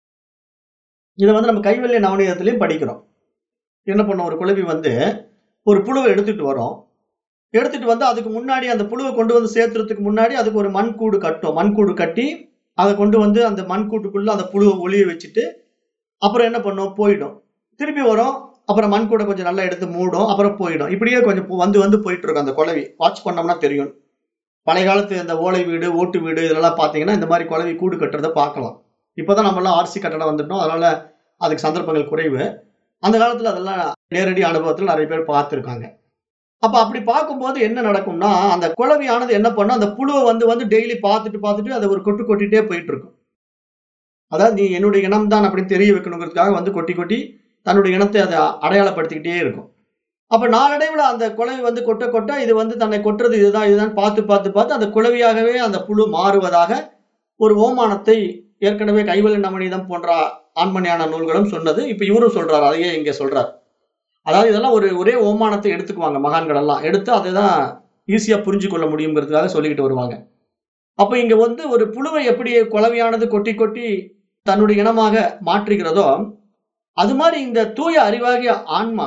இதை வந்து நம்ம கைவல்ய நவநீதத்திலையும் படிக்கிறோம் என்ன பண்ண ஒரு குழவி வந்து ஒரு புழுவை எடுத்துட்டு வரும் எடுத்துட்டு வந்து அதுக்கு முன்னாடி அந்த புழுவை கொண்டு வந்து சேர்த்துறதுக்கு முன்னாடி அதுக்கு ஒரு மண்கூடு கட்டும் மண்கூடு கட்டி அதை கொண்டு வந்து அந்த மண்கூட்டுக்குள்ள அந்த புழுவை ஒளிய வச்சுட்டு அப்புறம் என்ன பண்ணும் போயிடும் திருப்பி வரும் அப்புறம் மண்கூடை கொஞ்சம் நல்லா எடுத்து மூடும் அப்புறம் போயிடும் இப்படியே கொஞ்சம் போ- வந்து வந்து போயிட்டு இருக்கும் அந்த குழவி வாட்ச் பண்ணோம்னா தெரியும் பழைய காலத்து இந்த ஓலை வீடு ஓட்டு வீடு இதெல்லாம் பார்த்தீங்கன்னா இந்த மாதிரி குழவி கூடு கட்டுறதை பார்க்கலாம் இப்போதான் நம்ம எல்லாம் ஆர்சி கட்டடம் வந்துட்டோம் அதனால அதுக்கு சந்தர்ப்பங்கள் குறைவு அந்த காலத்துல அதெல்லாம் நேரடி அனுபவத்தில் நிறைய பேர் பார்த்துருக்காங்க அப்ப அப்படி பார்க்கும்போது என்ன நடக்கும்னா அந்த குழவியானது என்ன பண்ணும் அந்த புழுவை வந்து வந்து டெய்லி பார்த்துட்டு பார்த்துட்டு அதை ஒரு கொட்டு கொட்டிட்டே போயிட்டு இருக்கும் அதாவது நீ என்னுடைய இனம் தான் அப்படின்னு தெரிய வைக்கணுங்கிறதுக்காக வந்து கொட்டி கொட்டி தன்னுடைய இனத்தை அதை அடையாளப்படுத்திக்கிட்டே இருக்கும் அப்ப நாளடைவுல அந்த குழவி வந்து கொட்ட கொட்ட இது வந்து தன்னை கொட்டுறது இதுதான் இதுதான் பார்த்து பார்த்து பார்த்து அந்த குழவியாகவே அந்த புழு மாறுவதாக ஒரு ஓமானத்தை ஏற்கனவே கைவல்ய நமனிதம் போன்ற ஆண்மணியான நூல்களும் சொன்னது இப்ப இவரும் சொல்றாரு அதையே இங்க சொல்றார் அதாவது இதெல்லாம் ஒரு ஒரே ஓமானத்தை எடுத்துக்குவாங்க மகான்கள் எல்லாம் எடுத்து அதை தான் ஈஸியா புரிஞ்சு கொள்ள முடியுங்கிறதுக்காக சொல்லிக்கிட்டு வருவாங்க அப்ப இங்க வந்து ஒரு புழுவை எப்படி குளவியானது கொட்டி கொட்டி தன்னுடைய இனமாக மாற்றுகிறதோ அது மாதிரி இந்த தூய அறிவாகிய ஆன்மா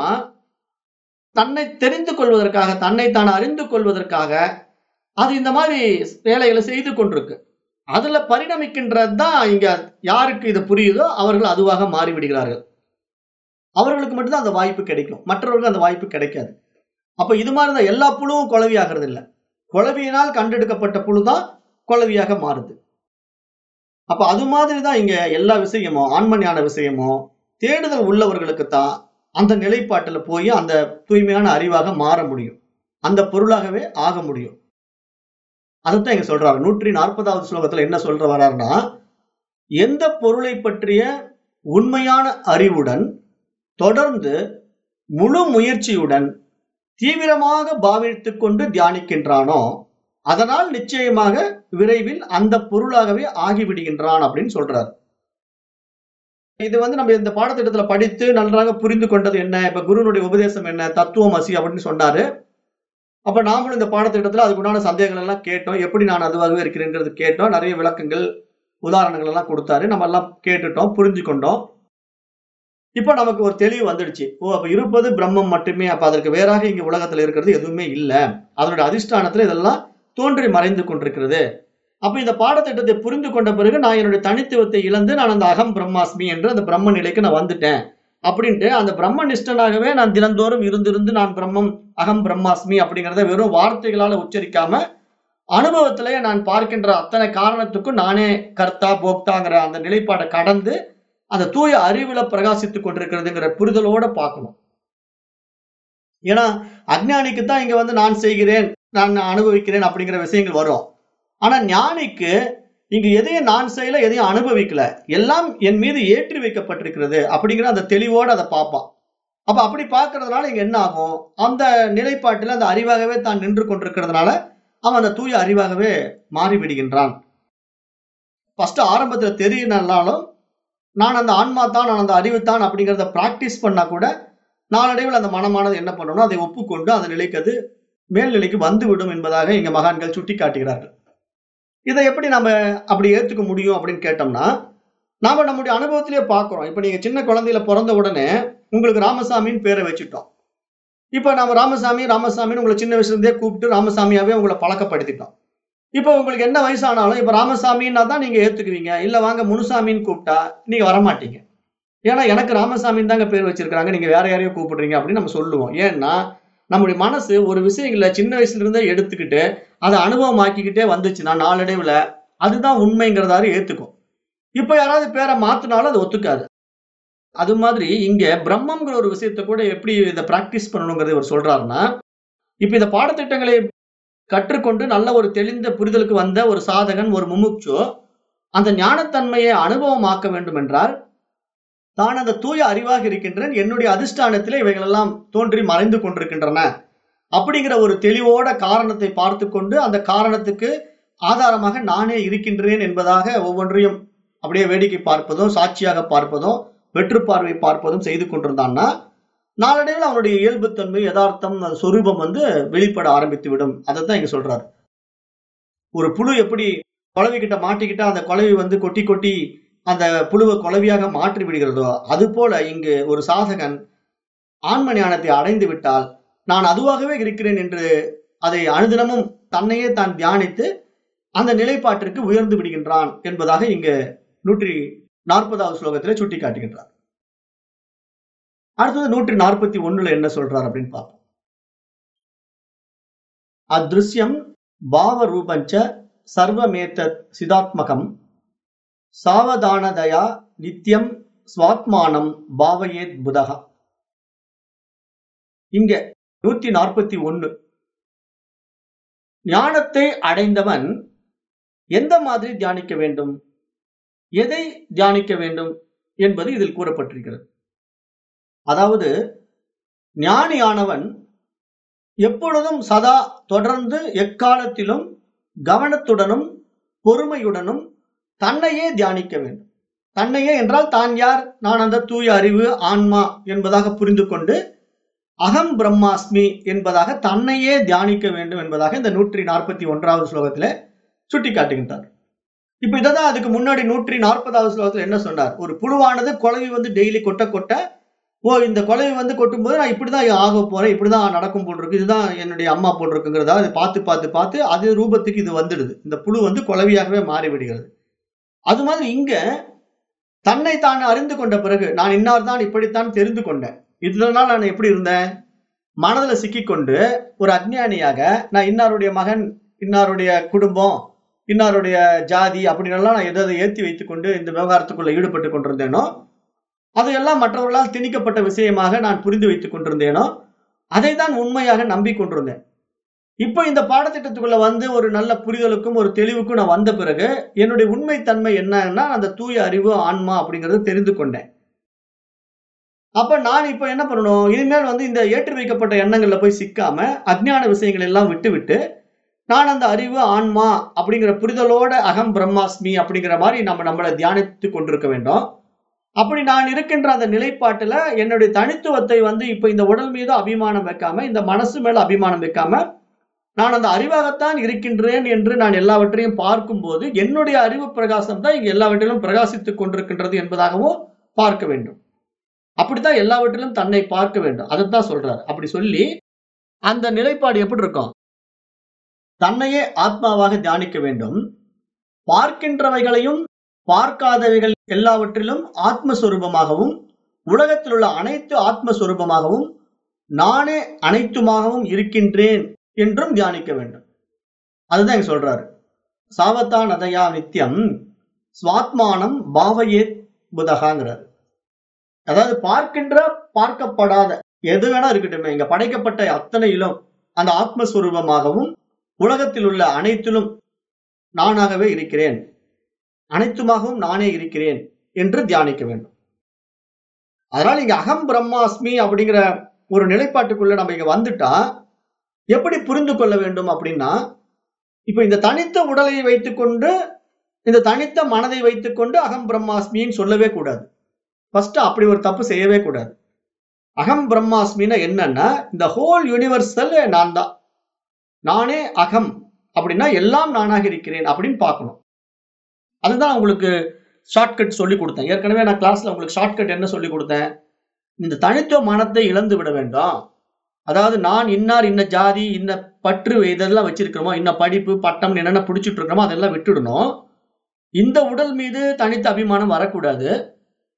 தன்னை தெரிந்து கொள்வதற்காக தன்னை தான் அறிந்து கொள்வதற்காக அது இந்த மாதிரி வேலைகளை செய்து கொண்டிருக்கு அதுல பரிணமிக்கின்றது தான் இங்க யாருக்கு இது புரியுதோ அவர்கள் அதுவாக மாறிவிடுகிறார்கள் அவர்களுக்கு மட்டும்தான் அந்த வாய்ப்பு கிடைக்கும் மற்றவர்களுக்கு அந்த வாய்ப்பு கிடைக்காது அப்ப இது மாதிரி தான் எல்லா புழுவும் குழவி ஆகிறது இல்லை குழவியினால் கண்டெடுக்கப்பட்ட புழு தான் குழவியாக மாறுது அப்ப அது மாதிரி தான் இங்க எல்லா விஷயமும் ஆண்மஞான விஷயமும் தேடுதல் உள்ளவர்களுக்கு தான் அந்த நிலைப்பாட்டுல போய் அந்த தூய்மையான அறிவாக மாற முடியும் அந்த பொருளாகவே ஆக முடியும் அதைத்தான் இங்க சொல்றாரு நூற்றி நாற்பதாவது ஸ்லோகத்துல என்ன சொல்ற வர்றாருன்னா எந்த பொருளை பற்றிய உண்மையான அறிவுடன் தொடர்ந்து முழு முயற்சியுடன் தீவிரமாக பாவித்துக் கொண்டு தியானிக்கின்றானோ அதனால் நிச்சயமாக விரைவில் அந்த பொருளாகவே ஆகிவிடுகின்றான் அப்படின்னு சொல்றாரு இது வந்து நம்ம இந்த பாடத்திட்டத்துல படித்து நன்றாக புரிந்து கொண்டது என்ன இப்ப குருனுடைய உபதேசம் என்ன தத்துவம் அசி அப்படின்னு சொன்னாரு அப்ப நாமளும் இந்த பாடத்திட்டத்துல அதுக்கு உண்டான சந்தேகங்கள் எல்லாம் கேட்டோம் எப்படி நான் அதுவாகவே இருக்கிறேங்கிறது கேட்டோம் நிறைய விளக்கங்கள் உதாரணங்கள் எல்லாம் கொடுத்தாரு நம்ம எல்லாம் கேட்டுட்டோம் புரிஞ்சு கொண்டோம் இப்ப நமக்கு ஒரு தெளிவு வந்துடுச்சு ஓ அப்ப இருப்பது பிரம்மம் மட்டுமே அப்ப அதற்கு வேறாக இங்க உலகத்துல இருக்கிறது எதுவுமே இல்ல அதனுடைய அதிஷ்டானத்துல இதெல்லாம் தோன்றி மறைந்து கொண்டிருக்கிறது அப்ப இந்த பாடத்திட்டத்தை புரிந்து கொண்ட பிறகு நான் என்னுடைய தனித்துவத்தை இழந்து நான் அந்த அகம் பிரம்மாஸ்மி என்று அந்த பிரம்ம நிலைக்கு நான் வந்துட்டேன் அப்படின்ட்டு அந்த பிரம்ம நிஷ்டனாகவே நான் தினந்தோறும் இருந்திருந்து நான் பிரம்மம் அகம் பிரம்மாஸ்மி அப்படிங்கிறத வெறும் வார்த்தைகளால உச்சரிக்காம அனுபவத்திலே நான் பார்க்கின்ற அத்தனை காரணத்துக்கும் நானே கர்த்தா போக்தாங்கிற அந்த நிலைப்பாடை கடந்து அந்த தூய அறிவுல பிரகாசித்துக் கொண்டிருக்கிறதுங்கிற புரிதலோட பார்க்கணும் ஏன்னா அஜ்ஞானிக்கு தான் இங்க வந்து நான் செய்கிறேன் நான் அனுபவிக்கிறேன் அப்படிங்கிற விஷயங்கள் வரும் ஆனா ஞானிக்கு இங்கு எதையும் நான் செய்யல எதையும் அனுபவிக்கல எல்லாம் என் மீது ஏற்றி வைக்கப்பட்டிருக்கிறது அப்படிங்கிற அந்த தெளிவோட அதை பார்ப்பான் அப்ப அப்படி பார்க்கறதுனால இங்க என்ன ஆகும் அந்த நிலைப்பாட்டில் அந்த அறிவாகவே தான் நின்று கொண்டிருக்கிறதுனால அவன் அந்த தூய அறிவாகவே மாறிவிடுகின்றான் ஃபர்ஸ்ட் ஆரம்பத்துல தெரியலனாலும் நான் அந்த ஆன்மா தான் நான் அந்த அறிவு தான் அப்படிங்கிறத பிராக்டிஸ் பண்ணா கூட நாளடைவில் அந்த மனமானது என்ன பண்ணணும் அதை ஒப்புக்கொண்டு அந்த நிலைக்கு அது மேல்நிலைக்கு வந்துவிடும் என்பதாக இங்க மகான்கள் சுட்டி காட்டுகிறார்கள் இதை எப்படி நம்ம அப்படி ஏத்துக்க முடியும் அப்படின்னு கேட்டோம்னா நாம நம்முடைய அனுபவத்திலேயே பார்க்கிறோம் இப்ப நீங்க சின்ன குழந்தையில பிறந்த உடனே உங்களுக்கு ராமசாமின்னு பேரை வச்சுட்டோம் இப்ப நம்ம ராமசாமி ராமசாமின்னு உங்களை சின்ன வயசுல இருந்தே கூப்பிட்டு ராமசாமியாவே உங்களை பழக்கப்படுத்திட்டோம் இப்ப உங்களுக்கு என்ன வயசானாலும் இப்ப ராமசாமின்னா தான் நீங்க ஏத்துக்குவீங்க இல்ல வாங்க முனுசாமின்னு கூப்பிட்டா நீங்க வரமாட்டீங்க ஏன்னா எனக்கு ராமசாமின்னு தாங்க பேர் வச்சிருக்காங்க நீங்க வேற யாரையோ கூப்பிடுறீங்க அப்படின்னு நம்ம சொல்லுவோம் ஏன்னா நம்முடைய மனசு ஒரு விஷயங்களை சின்ன வயசுல இருந்தே எடுத்துக்கிட்டு அதை அனுபவமாக்கிக்கிட்டே வந்துச்சுன்னா நாளடைவுல அதுதான் உண்மைங்கிறதாரு ஏத்துக்கும் இப்ப யாராவது பேரை மாத்தினாலும் அது ஒத்துக்காது அது மாதிரி இங்க பிரம்மங்கிற ஒரு விஷயத்த கூட எப்படி இதை பிராக்டிஸ் பண்ணணுங்கிறத இவர் சொல்றாருன்னா இப்ப இந்த பாடத்திட்டங்களை கற்றுக்கொண்டு நல்ல ஒரு தெளிந்த புரிதலுக்கு வந்த ஒரு சாதகன் ஒரு முமுட்சு அந்த ஞானத்தன்மையை அனுபவமாக்க வேண்டும் என்றால் தான் அந்த தூய அறிவாக இருக்கின்றேன் என்னுடைய அதிஷ்டானத்திலே இவைகளெல்லாம் தோன்றி மறைந்து கொண்டிருக்கின்றன அப்படிங்கிற ஒரு தெளிவோட காரணத்தை பார்த்து கொண்டு அந்த காரணத்துக்கு ஆதாரமாக நானே இருக்கின்றேன் என்பதாக ஒவ்வொன்றையும் அப்படியே வேடிக்கை பார்ப்பதும் சாட்சியாக பார்ப்பதும் வெற்று பார்வை பார்ப்பதும் செய்து கொண்டிருந்தான்னா நாளடைவில் அவனுடைய இயல்புத்தன்மை யதார்த்தம் அந்த சொரூபம் வந்து வெளிப்பட ஆரம்பித்து விடும் அதைத்தான் இங்க சொல்றாரு ஒரு புழு எப்படி குழவி கிட்ட மாட்டிக்கிட்டா அந்த குழவி வந்து கொட்டி கொட்டி அந்த புழுவை குழவியாக மாற்றி விடுகிறதோ அது போல இங்கு ஒரு சாதகன் ஆன்ம ஞானத்தை அடைந்து விட்டால் நான் அதுவாகவே இருக்கிறேன் என்று அதை அனுதினமும் தன்னையே தான் தியானித்து அந்த நிலைப்பாட்டிற்கு உயர்ந்து விடுகின்றான் என்பதாக இங்கு நூற்றி நாற்பதாவது ஸ்லோகத்திலே சுட்டி காட்டுகின்றார் அடுத்தது நூற்றி நாற்பத்தி ஒண்ணுல என்ன சொல்றார் அப்படின்னு பார்ப்போம் அத்ருஷ்யம் பாவ ரூபஞ்ச சர்வமேத்தத் சிதாத்மகம் சாவதானதயா நித்தியம் ஸ்வாத்மானம் பாவயேத் புதகா இங்க நூத்தி நாற்பத்தி ஒண்ணு ஞானத்தை அடைந்தவன் எந்த மாதிரி தியானிக்க வேண்டும் எதை தியானிக்க வேண்டும் என்பது இதில் கூறப்பட்டிருக்கிறது அதாவது ஞானியானவன் எப்பொழுதும் சதா தொடர்ந்து எக்காலத்திலும் கவனத்துடனும் பொறுமையுடனும் தன்னையே தியானிக்க வேண்டும் தன்னையே என்றால் தான் யார் நான் அந்த தூய அறிவு ஆன்மா என்பதாக புரிந்து கொண்டு அகம் பிரம்மாஸ்மி என்பதாக தன்னையே தியானிக்க வேண்டும் என்பதாக இந்த நூற்றி நாற்பத்தி ஒன்றாவது ஸ்லோகத்துல சுட்டி காட்டுகின்றார் இப்ப இதான் அதுக்கு முன்னாடி நூற்றி நாற்பதாவது ஸ்லோகத்துல என்ன சொன்னார் ஒரு புழுவானது குழவி வந்து டெய்லி கொட்ட கொட்ட ஓ இந்த குழவி வந்து கொட்டும்போது நான் இப்படிதான் ஆக போறேன் இப்படிதான் நடக்கும் போல் இருக்கு இதுதான் என்னுடைய அம்மா போல் இருக்குங்கிறதா அதை பார்த்து பார்த்து பார்த்து அது ரூபத்துக்கு இது வந்துடுது இந்த புழு வந்து குழவியாகவே மாறி விடுகிறது அது மாதிரி இங்க தன்னை தான் அறிந்து கொண்ட பிறகு நான் இன்னார் தான் இப்படித்தான் தெரிந்து கொண்டேன் இதனால் நான் எப்படி இருந்தேன் மனதில் சிக்கிக்கொண்டு ஒரு அஜ்ஞானியாக நான் இன்னாருடைய மகன் இன்னாருடைய குடும்பம் இன்னாருடைய ஜாதி அப்படின்னெல்லாம் நான் எதை எதை ஏற்றி வைத்துக்கொண்டு இந்த விவகாரத்துக்குள்ள ஈடுபட்டு கொண்டிருந்தேனோ அதையெல்லாம் மற்றவர்களால் திணிக்கப்பட்ட விஷயமாக நான் புரிந்து வைத்துக் கொண்டிருந்தேனோ அதை தான் உண்மையாக நம்பிக்கொண்டிருந்தேன் இப்போ இந்த பாடத்திட்டத்துக்குள்ள வந்து ஒரு நல்ல புரிதலுக்கும் ஒரு தெளிவுக்கும் நான் வந்த பிறகு என்னுடைய உண்மைத்தன்மை என்னன்னா அந்த தூய அறிவு ஆன்மா அப்படிங்கறத தெரிந்து கொண்டேன் அப்ப நான் இப்ப என்ன பண்ணணும் இனிமேல் வந்து இந்த ஏற்றி வைக்கப்பட்ட எண்ணங்கள்ல போய் சிக்காம அஜ்ஞான விஷயங்கள் எல்லாம் விட்டு விட்டு நான் அந்த அறிவு ஆன்மா அப்படிங்கிற புரிதலோட அகம் பிரம்மாஸ்மி அப்படிங்கிற மாதிரி நம்ம நம்மளை தியானித்து கொண்டிருக்க வேண்டும் அப்படி நான் இருக்கின்ற அந்த நிலைப்பாட்டுல என்னுடைய தனித்துவத்தை வந்து இப்ப இந்த உடல் மீது அபிமானம் வைக்காம இந்த மனசு மேல அபிமானம் வைக்காம நான் அந்த அறிவாகத்தான் இருக்கின்றேன் என்று நான் எல்லாவற்றையும் பார்க்கும்போது என்னுடைய அறிவு பிரகாசம் தான் இங்க எல்லாவற்றிலும் பிரகாசித்துக் கொண்டிருக்கின்றது என்பதாகவும் பார்க்க வேண்டும் அப்படித்தான் எல்லாவற்றிலும் தன்னை பார்க்க வேண்டும் அதைத்தான் சொல்றார் அப்படி சொல்லி அந்த நிலைப்பாடு எப்படி இருக்கும் தன்னையே ஆத்மாவாக தியானிக்க வேண்டும் பார்க்கின்றவைகளையும் பார்க்காதவைகள் எல்லாவற்றிலும் ஆத்மஸ்வரூபமாகவும் உலகத்தில் உள்ள அனைத்து ஆத்மஸ்வரூபமாகவும் நானே அனைத்துமாகவும் இருக்கின்றேன் என்றும் தியானிக்க வேண்டும் அதுதான் இங்க சொல்றாரு சாவத்தா நதயா நித்தியம் சுவாத்மானம் பாவையே புதகாங்கிறார் அதாவது பார்க்கின்ற பார்க்கப்படாத எது வேணா இருக்கட்டுமே இங்க படைக்கப்பட்ட அத்தனையிலும் அந்த ஆத்மஸ்வரூபமாகவும் உலகத்தில் உள்ள அனைத்திலும் நானாகவே இருக்கிறேன் அனைத்துமாகவும் நானே இருக்கிறேன் என்று தியானிக்க வேண்டும் அதனால இங்க அகம் பிரம்மாஸ்மி அப்படிங்கிற ஒரு நிலைப்பாட்டுக்குள்ள நம்ம இங்க வந்துட்டா எப்படி புரிந்து கொள்ள வேண்டும் அப்படின்னா இப்ப இந்த தனித்த உடலை வைத்துக்கொண்டு இந்த தனித்த மனதை வைத்துக்கொண்டு அகம் பிரம்மாஸ்மின்னு சொல்லவே கூடாது ஃபர்ஸ்ட் அப்படி ஒரு தப்பு செய்யவே கூடாது அகம் பிரம்மாஸ்மின்னா என்னன்னா இந்த ஹோல் யூனிவர்சல் நான் தான் நானே அகம் அப்படின்னா எல்லாம் நானாக இருக்கிறேன் அப்படின்னு பார்க்கணும் அதுதான் உங்களுக்கு ஷார்ட்கட் சொல்லி கொடுத்தேன் ஏற்கனவே நான் கிளாஸ்ல உங்களுக்கு ஷார்ட்கட் என்ன சொல்லி கொடுத்தேன் இந்த தனித்துவ மனத்தை இழந்து விட வேண்டாம் அதாவது நான் இன்னார் இன்ன ஜாதி இன்ன பற்று இதெல்லாம் வச்சிருக்கிறோமோ இன்ன படிப்பு பட்டம் என்னென்ன பிடிச்சிட்டு இருக்கிறோமோ அதெல்லாம் விட்டுடணும் இந்த உடல் மீது தனித்த அபிமானம் வரக்கூடாது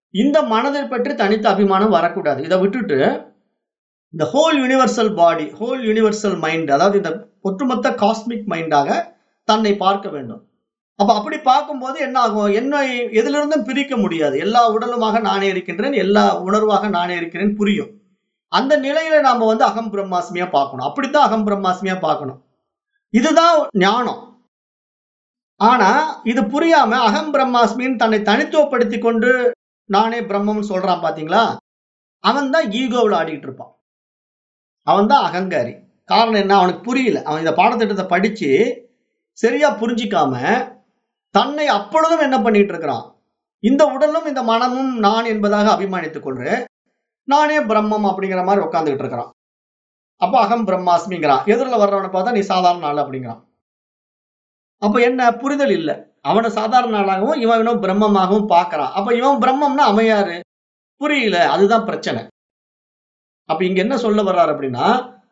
இந்த மனதை பற்றி தனித்த அபிமானம் வரக்கூடாது இதை விட்டுட்டு இந்த whole universal body whole universal mind அதாவது இந்த ஒட்டுமொத்த காஸ்மிக் மைண்டாக தன்னை பார்க்க வேண்டும் அப்ப அப்படி பார்க்கும்போது என்ன ஆகும் என்னை எதிலிருந்தும் பிரிக்க முடியாது எல்லா உடலுமாக நானே இருக்கின்றேன் எல்லா உணர்வாக நானே இருக்கிறேன் புரியும் அந்த நிலையில நாம வந்து அகம் பிரம்மாஸ்மியா பார்க்கணும் அப்படித்தான் அகம் பிரம்மாஸ்மியா பார்க்கணும் இதுதான் ஞானம் ஆனா இது புரியாம அகம் பிரம்மாஸ்மின்னு தன்னை தனித்துவப்படுத்தி கொண்டு நானே பிரம்மம்னு சொல்றான் பாத்தீங்களா அவன் தான் ஈகோவில் ஆடிக்கிட்டு இருப்பான் அவன் தான் அகங்காரி காரணம் என்ன அவனுக்கு புரியல அவன் இந்த பாடத்திட்டத்தை படிச்சு சரியா புரிஞ்சிக்காம தன்னை அப்பொழுதும் என்ன பண்ணிட்டு இருக்கிறான் இந்த உடலும் இந்த மனமும் நான் என்பதாக அபிமானித்துக் கொண்டு நானே பிரம்மம் அப்படிங்கிற மாதிரி உட்காந்துக்கிட்டு இருக்கிறான் அப்ப அகம் பிரம்மாஸ்மிங்கிறான் எதிரில் வர்றவனை பார்த்தா நீ சாதாரண ஆள் அப்படிங்கிறான் அப்ப என்ன புரிதல் இல்லை அவனை சாதாரண ஆளாகவும் இவன் இவனும் பிரம்மமாகவும் பார்க்கறான் அப்ப இவன் பிரம்மம்னா அவன் யாரு புரியல அதுதான் பிரச்சனை அப்ப இங்க என்ன சொல்ல வர்றாரு அப்படின்னா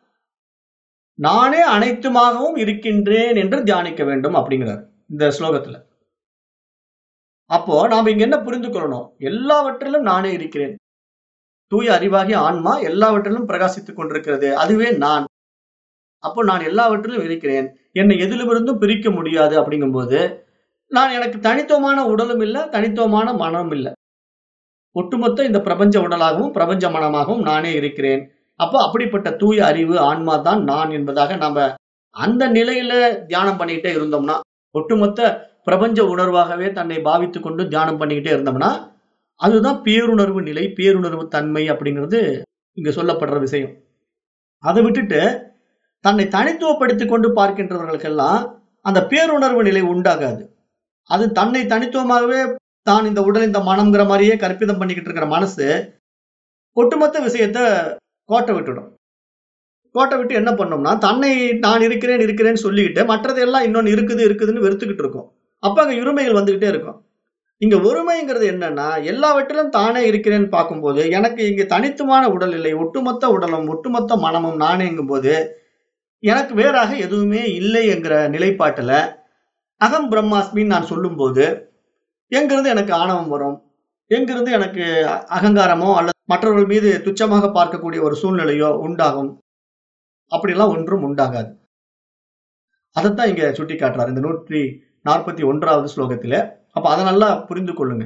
நானே அனைத்துமாகவும் இருக்கின்றேன் என்று தியானிக்க வேண்டும் அப்படிங்கிறார் இந்த ஸ்லோகத்துல அப்போ நாம இங்க என்ன புரிந்து கொள்ளணும் எல்லாவற்றிலும் நானே இருக்கிறேன் தூய அறிவாகி ஆன்மா எல்லாவற்றிலும் பிரகாசித்துக் கொண்டிருக்கிறது அதுவே நான் அப்போ நான் எல்லாவற்றிலும் இருக்கிறேன் என்னை எதிலிருந்தும் பிரிக்க முடியாது அப்படிங்கும்போது நான் எனக்கு தனித்துவமான உடலும் இல்லை தனித்துவமான மனமும் இல்லை ஒட்டுமொத்த இந்த பிரபஞ்ச உடலாகவும் பிரபஞ்ச மனமாகவும் நானே இருக்கிறேன் அப்போ அப்படிப்பட்ட தூய அறிவு ஆன்மா தான் நான் என்பதாக நாம அந்த நிலையில தியானம் பண்ணிக்கிட்டே இருந்தோம்னா ஒட்டுமொத்த பிரபஞ்ச உணர்வாகவே தன்னை பாவித்து கொண்டு தியானம் பண்ணிக்கிட்டே இருந்தோம்னா அதுதான் பேருணர்வு நிலை பேருணர்வு தன்மை அப்படிங்கிறது இங்க சொல்லப்படுற விஷயம் அதை விட்டுட்டு தன்னை தனித்துவப்படுத்தி கொண்டு பார்க்கின்றவர்களுக்கெல்லாம் அந்த பேருணர்வு நிலை உண்டாகாது அது தன்னை தனித்துவமாகவே தான் இந்த உடல் இந்த மனம்ங்கிற மாதிரியே கற்பிதம் பண்ணிக்கிட்டு இருக்கிற மனசு ஒட்டுமொத்த விஷயத்த கோட்டை விட்டுடும் கோட்டை விட்டு என்ன பண்ணோம்னா தன்னை நான் இருக்கிறேன் இருக்கிறேன்னு சொல்லிக்கிட்டு மற்றதெல்லாம் இன்னொன்னு இருக்குது இருக்குதுன்னு வெறுத்துக்கிட்டு இருக்கும் அப்ப அங்க இருமைகள் வந்துகிட்டே இருக்கும் இங்க ஒருமைங்கிறது என்னன்னா எல்லாவற்றிலும் தானே இருக்கிறேன்னு பார்க்கும்போது எனக்கு இங்க தனித்துவமான உடல் இல்லை ஒட்டுமொத்த உடலும் ஒட்டுமொத்த மனமும் நானேங்கும் போது எனக்கு வேறாக எதுவுமே இல்லை என்கிற நிலைப்பாட்டுல அகம் பிரம்மாஸ்மின்னு நான் சொல்லும்போது எங்கிருந்து எனக்கு ஆணவம் வரும் எங்கிருந்து எனக்கு அகங்காரமோ அல்லது மற்றவர்கள் மீது துச்சமாக பார்க்கக்கூடிய ஒரு சூழ்நிலையோ உண்டாகும் அப்படிலாம் ஒன்றும் உண்டாகாது அதைத்தான் இங்க சுட்டி காட்டுறாரு இந்த நூற்றி நாற்பத்தி ஒன்றாவது ஸ்லோகத்தில அப்ப அதை நல்லா புரிந்து கொள்ளுங்க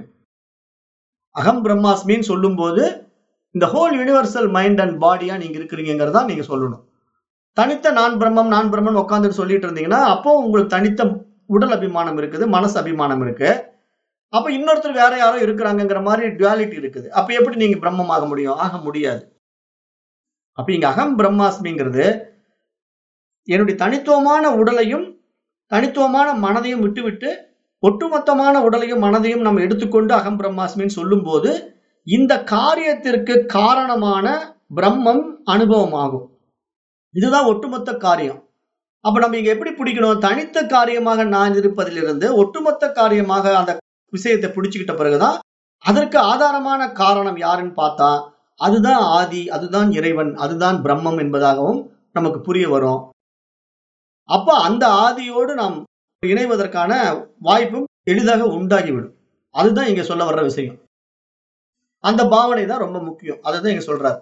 அகம் பிரம்மாஸ்மின்னு சொல்லும்போது இந்த ஹோல் யூனிவர்சல் மைண்ட் அண்ட் பாடியா நீங்க இருக்கிறீங்கிறதா நீங்க சொல்லணும் தனித்த நான் பிரம்மம் நான் பிரம்மன் உட்காந்துட்டு சொல்லிட்டு இருந்தீங்கன்னா அப்போ உங்களுக்கு தனித்த உடல் அபிமானம் இருக்குது மனசு அபிமானம் இருக்கு அப்ப இன்னொருத்தர் வேற யாரோ இருக்கிறாங்கிற மாதிரி டுவாலிட்டி இருக்குது அப்ப எப்படி நீங்க பிரம்மம் ஆக முடியும் ஆக முடியாது அப்ப இங்க அகம் பிரம்மாஸ்மிங்கிறது என்னுடைய தனித்துவமான உடலையும் தனித்துவமான மனதையும் விட்டுவிட்டு ஒட்டுமொத்தமான உடலையும் மனதையும் நம்ம எடுத்துக்கொண்டு அகம் பிரம்மாஸ்மின்னு சொல்லும்போது இந்த காரியத்திற்கு காரணமான பிரம்மம் அனுபவம் ஆகும் இதுதான் ஒட்டுமொத்த காரியம் அப்ப நம்ம இங்க எப்படி பிடிக்கணும் தனித்த காரியமாக நான் இருப்பதிலிருந்து ஒட்டுமொத்த காரியமாக அந்த விஷயத்தை பிடிச்சுக்கிட்ட பிறகுதான் அதற்கு ஆதாரமான காரணம் யாருன்னு பார்த்தா அதுதான் ஆதி அதுதான் இறைவன் அதுதான் பிரம்மம் என்பதாகவும் நமக்கு புரிய வரும் அப்ப அந்த ஆதியோடு நாம் இணைவதற்கான வாய்ப்பும் எளிதாக உண்டாகிவிடும் அதுதான் இங்க சொல்ல வர்ற விஷயம் அந்த பாவனை தான் ரொம்ப முக்கியம் அதை தான் இங்க சொல்றாரு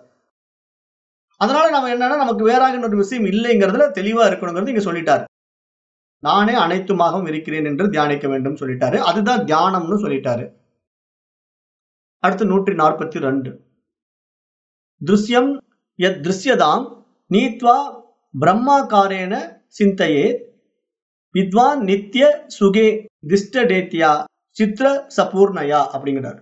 அதனால நம்ம என்னன்னா நமக்கு வேறாக ஒரு விஷயம் இல்லைங்கிறதுல தெளிவா இருக்கணுங்கிறது இங்க சொல்லிட்டாரு நானே அனைத்துமாகவும் இருக்கிறேன் என்று தியானிக்க வேண்டும் சொல்லிட்டாரு அதுதான் தியானம்னு சொல்லிட்டாரு அடுத்து நூற்றி நாற்பத்தி ரெண்டு திருஷ்யம் எத் திருஷ்யதாம் நீத்வா பிரம்மாகாரேன சிந்தையே வித்வான் நித்திய சுகே திஷ்டடேத்தியா சித்திர சபூர்ணயா அப்படிங்கிறார்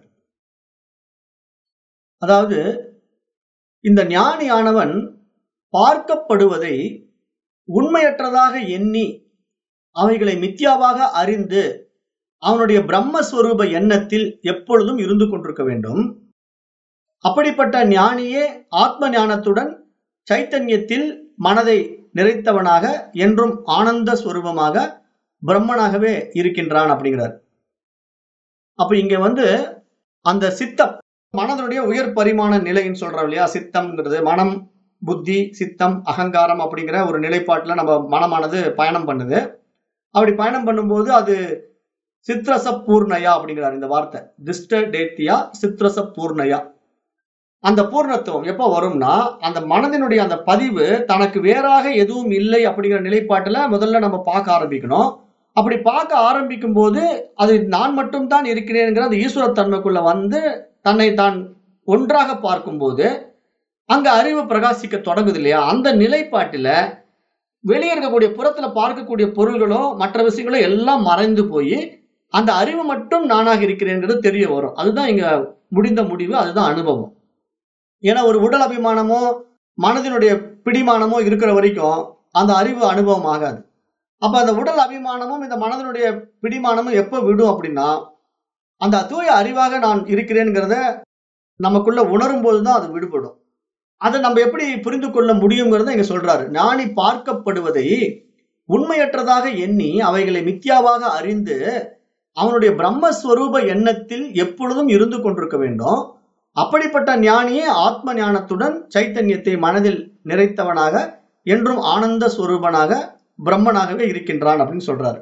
அதாவது இந்த ஞானியானவன் பார்க்கப்படுவதை உண்மையற்றதாக எண்ணி அவைகளை மித்யாவாக அறிந்து அவனுடைய பிரம்மஸ்வரூப எண்ணத்தில் எப்பொழுதும் இருந்து கொண்டிருக்க வேண்டும் அப்படிப்பட்ட ஞானியே ஆத்ம ஞானத்துடன் சைத்தன்யத்தில் மனதை நிறைத்தவனாக என்றும் ஆனந்த ஸ்வரூபமாக பிரம்மனாகவே இருக்கின்றான் அப்படிங்கிறார் அப்ப இங்க வந்து அந்த சித்தம் மனதனுடைய உயர் பரிமாண நிலைன்னு சொல்றோம் இல்லையா சித்தம்ங்கிறது மனம் புத்தி சித்தம் அகங்காரம் அப்படிங்கிற ஒரு நிலைப்பாட்டுல நம்ம மனமானது பயணம் பண்ணுது அப்படி பயணம் பண்ணும்போது அது சித்ரச பூர்ணயா அப்படிங்கிறார் இந்த வார்த்தை திஷ்ட டேத்தியா சித்ரச பூர்ணயா அந்த பூர்ணத்துவம் எப்ப வரும்னா அந்த மனதினுடைய அந்த பதிவு தனக்கு வேறாக எதுவும் இல்லை அப்படிங்கிற நிலைப்பாட்டுல முதல்ல நம்ம பார்க்க ஆரம்பிக்கணும் அப்படி பார்க்க ஆரம்பிக்கும் போது அது நான் மட்டும் தான் இருக்கிறேங்கிற அந்த ஈஸ்வரத்தன்மைக்குள்ள வந்து தன்னை தான் ஒன்றாக பார்க்கும்போது அங்க அறிவு பிரகாசிக்க தொடங்குது இல்லையா அந்த நிலைப்பாட்டில வெளியே இருக்கக்கூடிய புறத்துல பார்க்கக்கூடிய பொருள்களோ மற்ற விஷயங்களோ எல்லாம் மறைந்து போய் அந்த அறிவு மட்டும் நானாக இருக்கிறேங்கிறது தெரிய வரும் அதுதான் இங்க முடிந்த முடிவு அதுதான் அனுபவம் ஏன்னா ஒரு உடல் அபிமானமோ மனதினுடைய பிடிமானமோ இருக்கிற வரைக்கும் அந்த அறிவு அனுபவம் ஆகாது அப்ப அந்த உடல் அபிமானமும் இந்த மனதினுடைய பிடிமானமும் எப்ப விடும் அப்படின்னா அந்த தூய அறிவாக நான் இருக்கிறேங்கிறத நமக்குள்ள உணரும் போதுதான் அது விடுபடும் அதை நம்ம எப்படி புரிந்து கொள்ள முடியுங்கிறத இங்க சொல்றாரு ஞானி பார்க்கப்படுவதை உண்மையற்றதாக எண்ணி அவைகளை மித்யாவாக அறிந்து அவனுடைய பிரம்மஸ்வரூப எண்ணத்தில் எப்பொழுதும் இருந்து கொண்டிருக்க வேண்டும் அப்படிப்பட்ட ஞானியே ஆத்ம ஞானத்துடன் சைத்தன்யத்தை மனதில் நிறைத்தவனாக என்றும் ஆனந்த ஸ்வரூபனாக பிரம்மனாகவே இருக்கின்றான் அப்படின்னு சொல்றாரு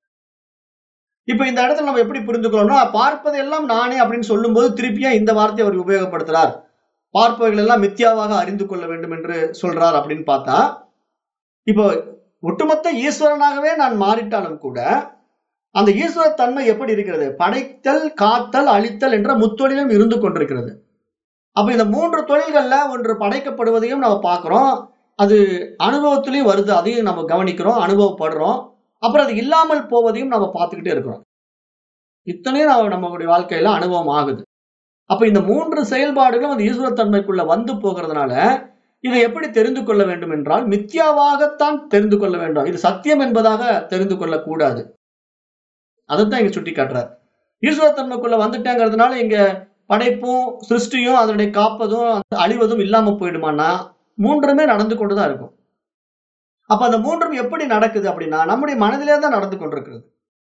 இப்ப இந்த இடத்துல நம்ம எப்படி புரிந்துக்கணும்னா பார்ப்பதெல்லாம் நானே அப்படின்னு சொல்லும்போது திருப்பியா இந்த வார்த்தையை அவர் உபயோகப்படுத்துறார் பார்ப்பவர்கள் எல்லாம் மித்யாவாக அறிந்து கொள்ள வேண்டும் என்று சொல்றார் அப்படின்னு பார்த்தா இப்போ ஒட்டுமொத்த ஈஸ்வரனாகவே நான் மாறிட்டாலும் கூட அந்த ஈஸ்வர தன்மை எப்படி இருக்கிறது படைத்தல் காத்தல் அழித்தல் என்ற முத்தொழிலும் இருந்து கொண்டிருக்கிறது அப்ப இந்த மூன்று தொழில்கள்ல ஒன்று படைக்கப்படுவதையும் நம்ம பார்க்கிறோம் அது அனுபவத்திலையும் வருது அதையும் நம்ம கவனிக்கிறோம் அனுபவப்படுறோம் அப்புறம் அது இல்லாமல் போவதையும் நம்ம பார்த்துக்கிட்டே இருக்கிறோம் இத்தனையும் நம்ம நம்மளுடைய வாழ்க்கையில அனுபவம் ஆகுது அப்ப இந்த மூன்று செயல்பாடுகளும் அந்த ஈஸ்வரத்தன்மைக்குள்ள வந்து போகிறதுனால இதை எப்படி தெரிந்து கொள்ள வேண்டும் என்றால் மித்யாவாகத்தான் தெரிந்து கொள்ள வேண்டும் இது சத்தியம் என்பதாக தெரிந்து கொள்ளக்கூடாது அதைத்தான் இங்க சுட்டி காட்டுறார் ஈஸ்வரத்தன்மைக்குள்ள வந்துட்டேங்கிறதுனால இங்க படைப்பும் சிருஷ்டியும் அதனுடைய காப்பதும் அழிவதும் இல்லாம போயிடுமான்னா மூன்றுமே நடந்து கொண்டுதான் இருக்கும் அப்ப அந்த மூன்றும் எப்படி நடக்குது அப்படின்னா நம்முடைய மனதிலே தான் நடந்து கொண்டிருக்கிறது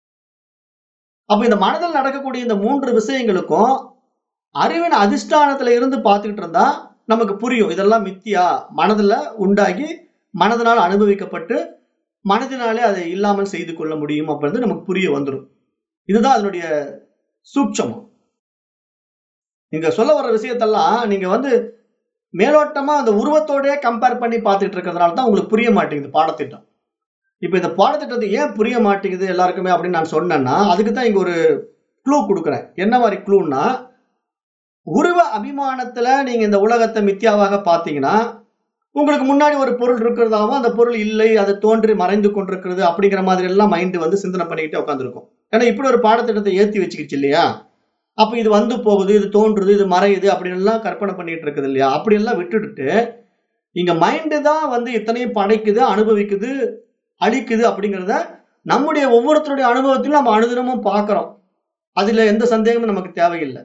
அப்ப இந்த மனதில் நடக்கக்கூடிய இந்த மூன்று விஷயங்களுக்கும் அறிவின் அதிஷ்டானத்துல இருந்து பார்த்துக்கிட்டு இருந்தா நமக்கு புரியும் இதெல்லாம் மித்தியா மனதுல உண்டாகி மனதினால் அனுபவிக்கப்பட்டு மனதினாலே அதை இல்லாமல் செய்து கொள்ள முடியும் அப்படின்றது நமக்கு புரிய வந்துடும் இதுதான் அதனுடைய சூட்சமம் நீங்க சொல்ல வர்ற விஷயத்தெல்லாம் நீங்க வந்து மேலோட்டமா அந்த உருவத்தோடயே கம்பேர் பண்ணி பார்த்துட்டு இருக்கிறதுனால தான் உங்களுக்கு புரிய மாட்டேங்குது பாடத்திட்டம் இப்ப இந்த பாடத்திட்டத்தை ஏன் புரிய மாட்டேங்குது எல்லாருக்குமே அப்படின்னு நான் சொன்னேன்னா அதுக்கு தான் இங்க ஒரு க்ளூ கொடுக்குறேன் என்ன மாதிரி க்ளூன்னா உருவ அபிமானத்துல நீங்க இந்த உலகத்தை மித்தியாவாக பார்த்தீங்கன்னா உங்களுக்கு முன்னாடி ஒரு பொருள் இருக்கிறதாவும் அந்த பொருள் இல்லை அது தோன்றி மறைந்து கொண்டிருக்கிறது அப்படிங்கிற மாதிரி எல்லாம் மைண்டு வந்து சிந்தனை பண்ணிக்கிட்டே உட்காந்துருக்கும் ஏன்னா இப்படி ஒரு பாடத்திட்டத்தை ஏத்தி வச்சுக்கிச்சு இல்லையா அப்ப இது வந்து போகுது இது தோன்றுது இது மறையுது அப்படின்னு எல்லாம் கற்பனை பண்ணிட்டு இருக்குது இல்லையா அப்படி எல்லாம் விட்டுட்டு இங்க மைண்டு தான் வந்து இத்தனையும் படைக்குது அனுபவிக்குது அழிக்குது அப்படிங்கிறத நம்முடைய ஒவ்வொருத்தருடைய அனுபவத்திலும் நம்ம அனுதினமும் பார்க்கிறோம் அதுல எந்த சந்தேகமும் நமக்கு தேவையில்லை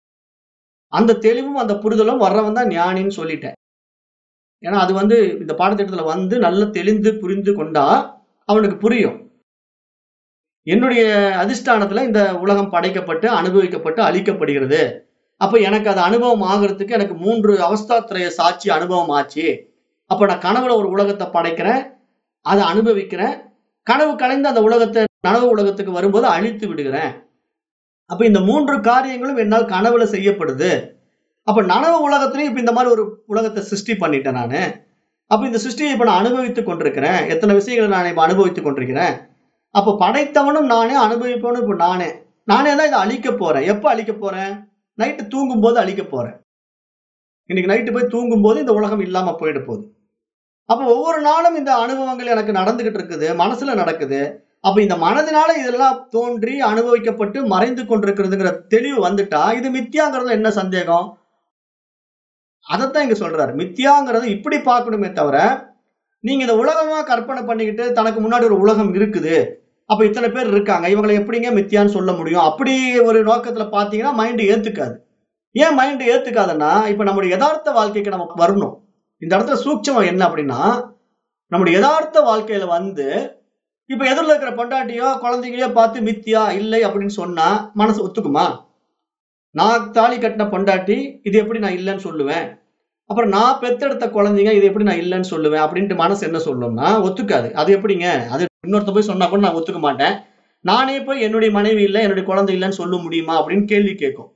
அந்த தெளிவும் அந்த புரிதலும் வர்றவன் தான் ஞானின்னு சொல்லிட்டேன் ஏன்னா அது வந்து இந்த பாடத்திட்டத்துல வந்து நல்லா தெளிந்து புரிந்து கொண்டா அவனுக்கு புரியும் என்னுடைய அதிஷ்டானத்துல இந்த உலகம் படைக்கப்பட்டு அனுபவிக்கப்பட்டு அழிக்கப்படுகிறது அப்ப எனக்கு அது அனுபவம் ஆகிறதுக்கு எனக்கு மூன்று அவஸ்தாத்திரைய சாட்சி அனுபவம் ஆச்சு அப்ப நான் கனவுல ஒரு உலகத்தை படைக்கிறேன் அதை அனுபவிக்கிறேன் கனவு கலைந்து அந்த உலகத்தை நனவு உலகத்துக்கு வரும்போது அழித்து விடுகிறேன் அப்ப இந்த மூன்று காரியங்களும் என்னால் கனவுல செய்யப்படுது அப்ப நனவு உலகத்திலையும் இப்ப இந்த மாதிரி ஒரு உலகத்தை சிருஷ்டி பண்ணிட்டேன் நானு அப்ப இந்த சிருஷ்டியை இப்ப நான் அனுபவித்துக் கொண்டிருக்கிறேன் எத்தனை விஷயங்களை நான் இப்ப அனுபவித்துக் கொண்டிருக்கிறேன் அப்ப படைத்தவனும் நானே அனுபவிப்பவனும் இப்ப நானே நானே தான் இதை அழிக்க போறேன் எப்ப அழிக்க போறேன் நைட்டு தூங்கும் போது அழிக்க போறேன் இன்னைக்கு நைட்டு போய் தூங்கும் போது இந்த உலகம் இல்லாம போயிட போகுது அப்ப ஒவ்வொரு நாளும் இந்த அனுபவங்கள் எனக்கு நடந்துகிட்டு இருக்குது மனசுல நடக்குது அப்ப இந்த மனதினால இதெல்லாம் தோன்றி அனுபவிக்கப்பட்டு மறைந்து கொண்டிருக்கிறதுங்கிற தெளிவு வந்துட்டா இது மித்தியாங்கிறது என்ன சந்தேகம் அதைத்தான் இங்க சொல்றாரு மித்தியாங்கிறத இப்படி பார்க்கணுமே தவிர நீங்க இந்த உலகமா கற்பனை பண்ணிக்கிட்டு தனக்கு முன்னாடி ஒரு உலகம் இருக்குது அப்ப இத்தனை பேர் இருக்காங்க இவங்களை எப்படிங்க மித்தியான்னு சொல்ல முடியும் அப்படி ஒரு நோக்கத்துல பாத்தீங்கன்னா மைண்டு ஏத்துக்காது ஏன் மைண்டு ஏத்துக்காதுன்னா இப்ப நம்முடைய யதார்த்த வாழ்க்கைக்கு நம்ம வரணும் இந்த இடத்துல சூட்சமம் என்ன அப்படின்னா நம்முடைய யதார்த்த வாழ்க்கையில வந்து இப்ப எதிரில் இருக்கிற பொண்டாட்டியோ குழந்தைங்களையோ பார்த்து மித்தியா இல்லை அப்படின்னு சொன்னா மனசு ஒத்துக்குமா நான் தாலி கட்டின பொண்டாட்டி இது எப்படி நான் இல்லைன்னு சொல்லுவேன் அப்புறம் நான் பெத்தெடுத்த குழந்தைங்க இது எப்படி நான் இல்லைன்னு சொல்லுவேன் அப்படின்ட்டு மனசு என்ன சொல்லும்னா ஒத்துக்காது அது எப்படிங்க அது இன்னொருத்த போய் சொன்னா கூட நான் ஒத்துக்க மாட்டேன் நானே போய் என்னுடைய மனைவி இல்லை என்னுடைய குழந்தை இல்லைன்னு சொல்ல முடியுமா அப்படின்னு கேள்வி கேட்கும்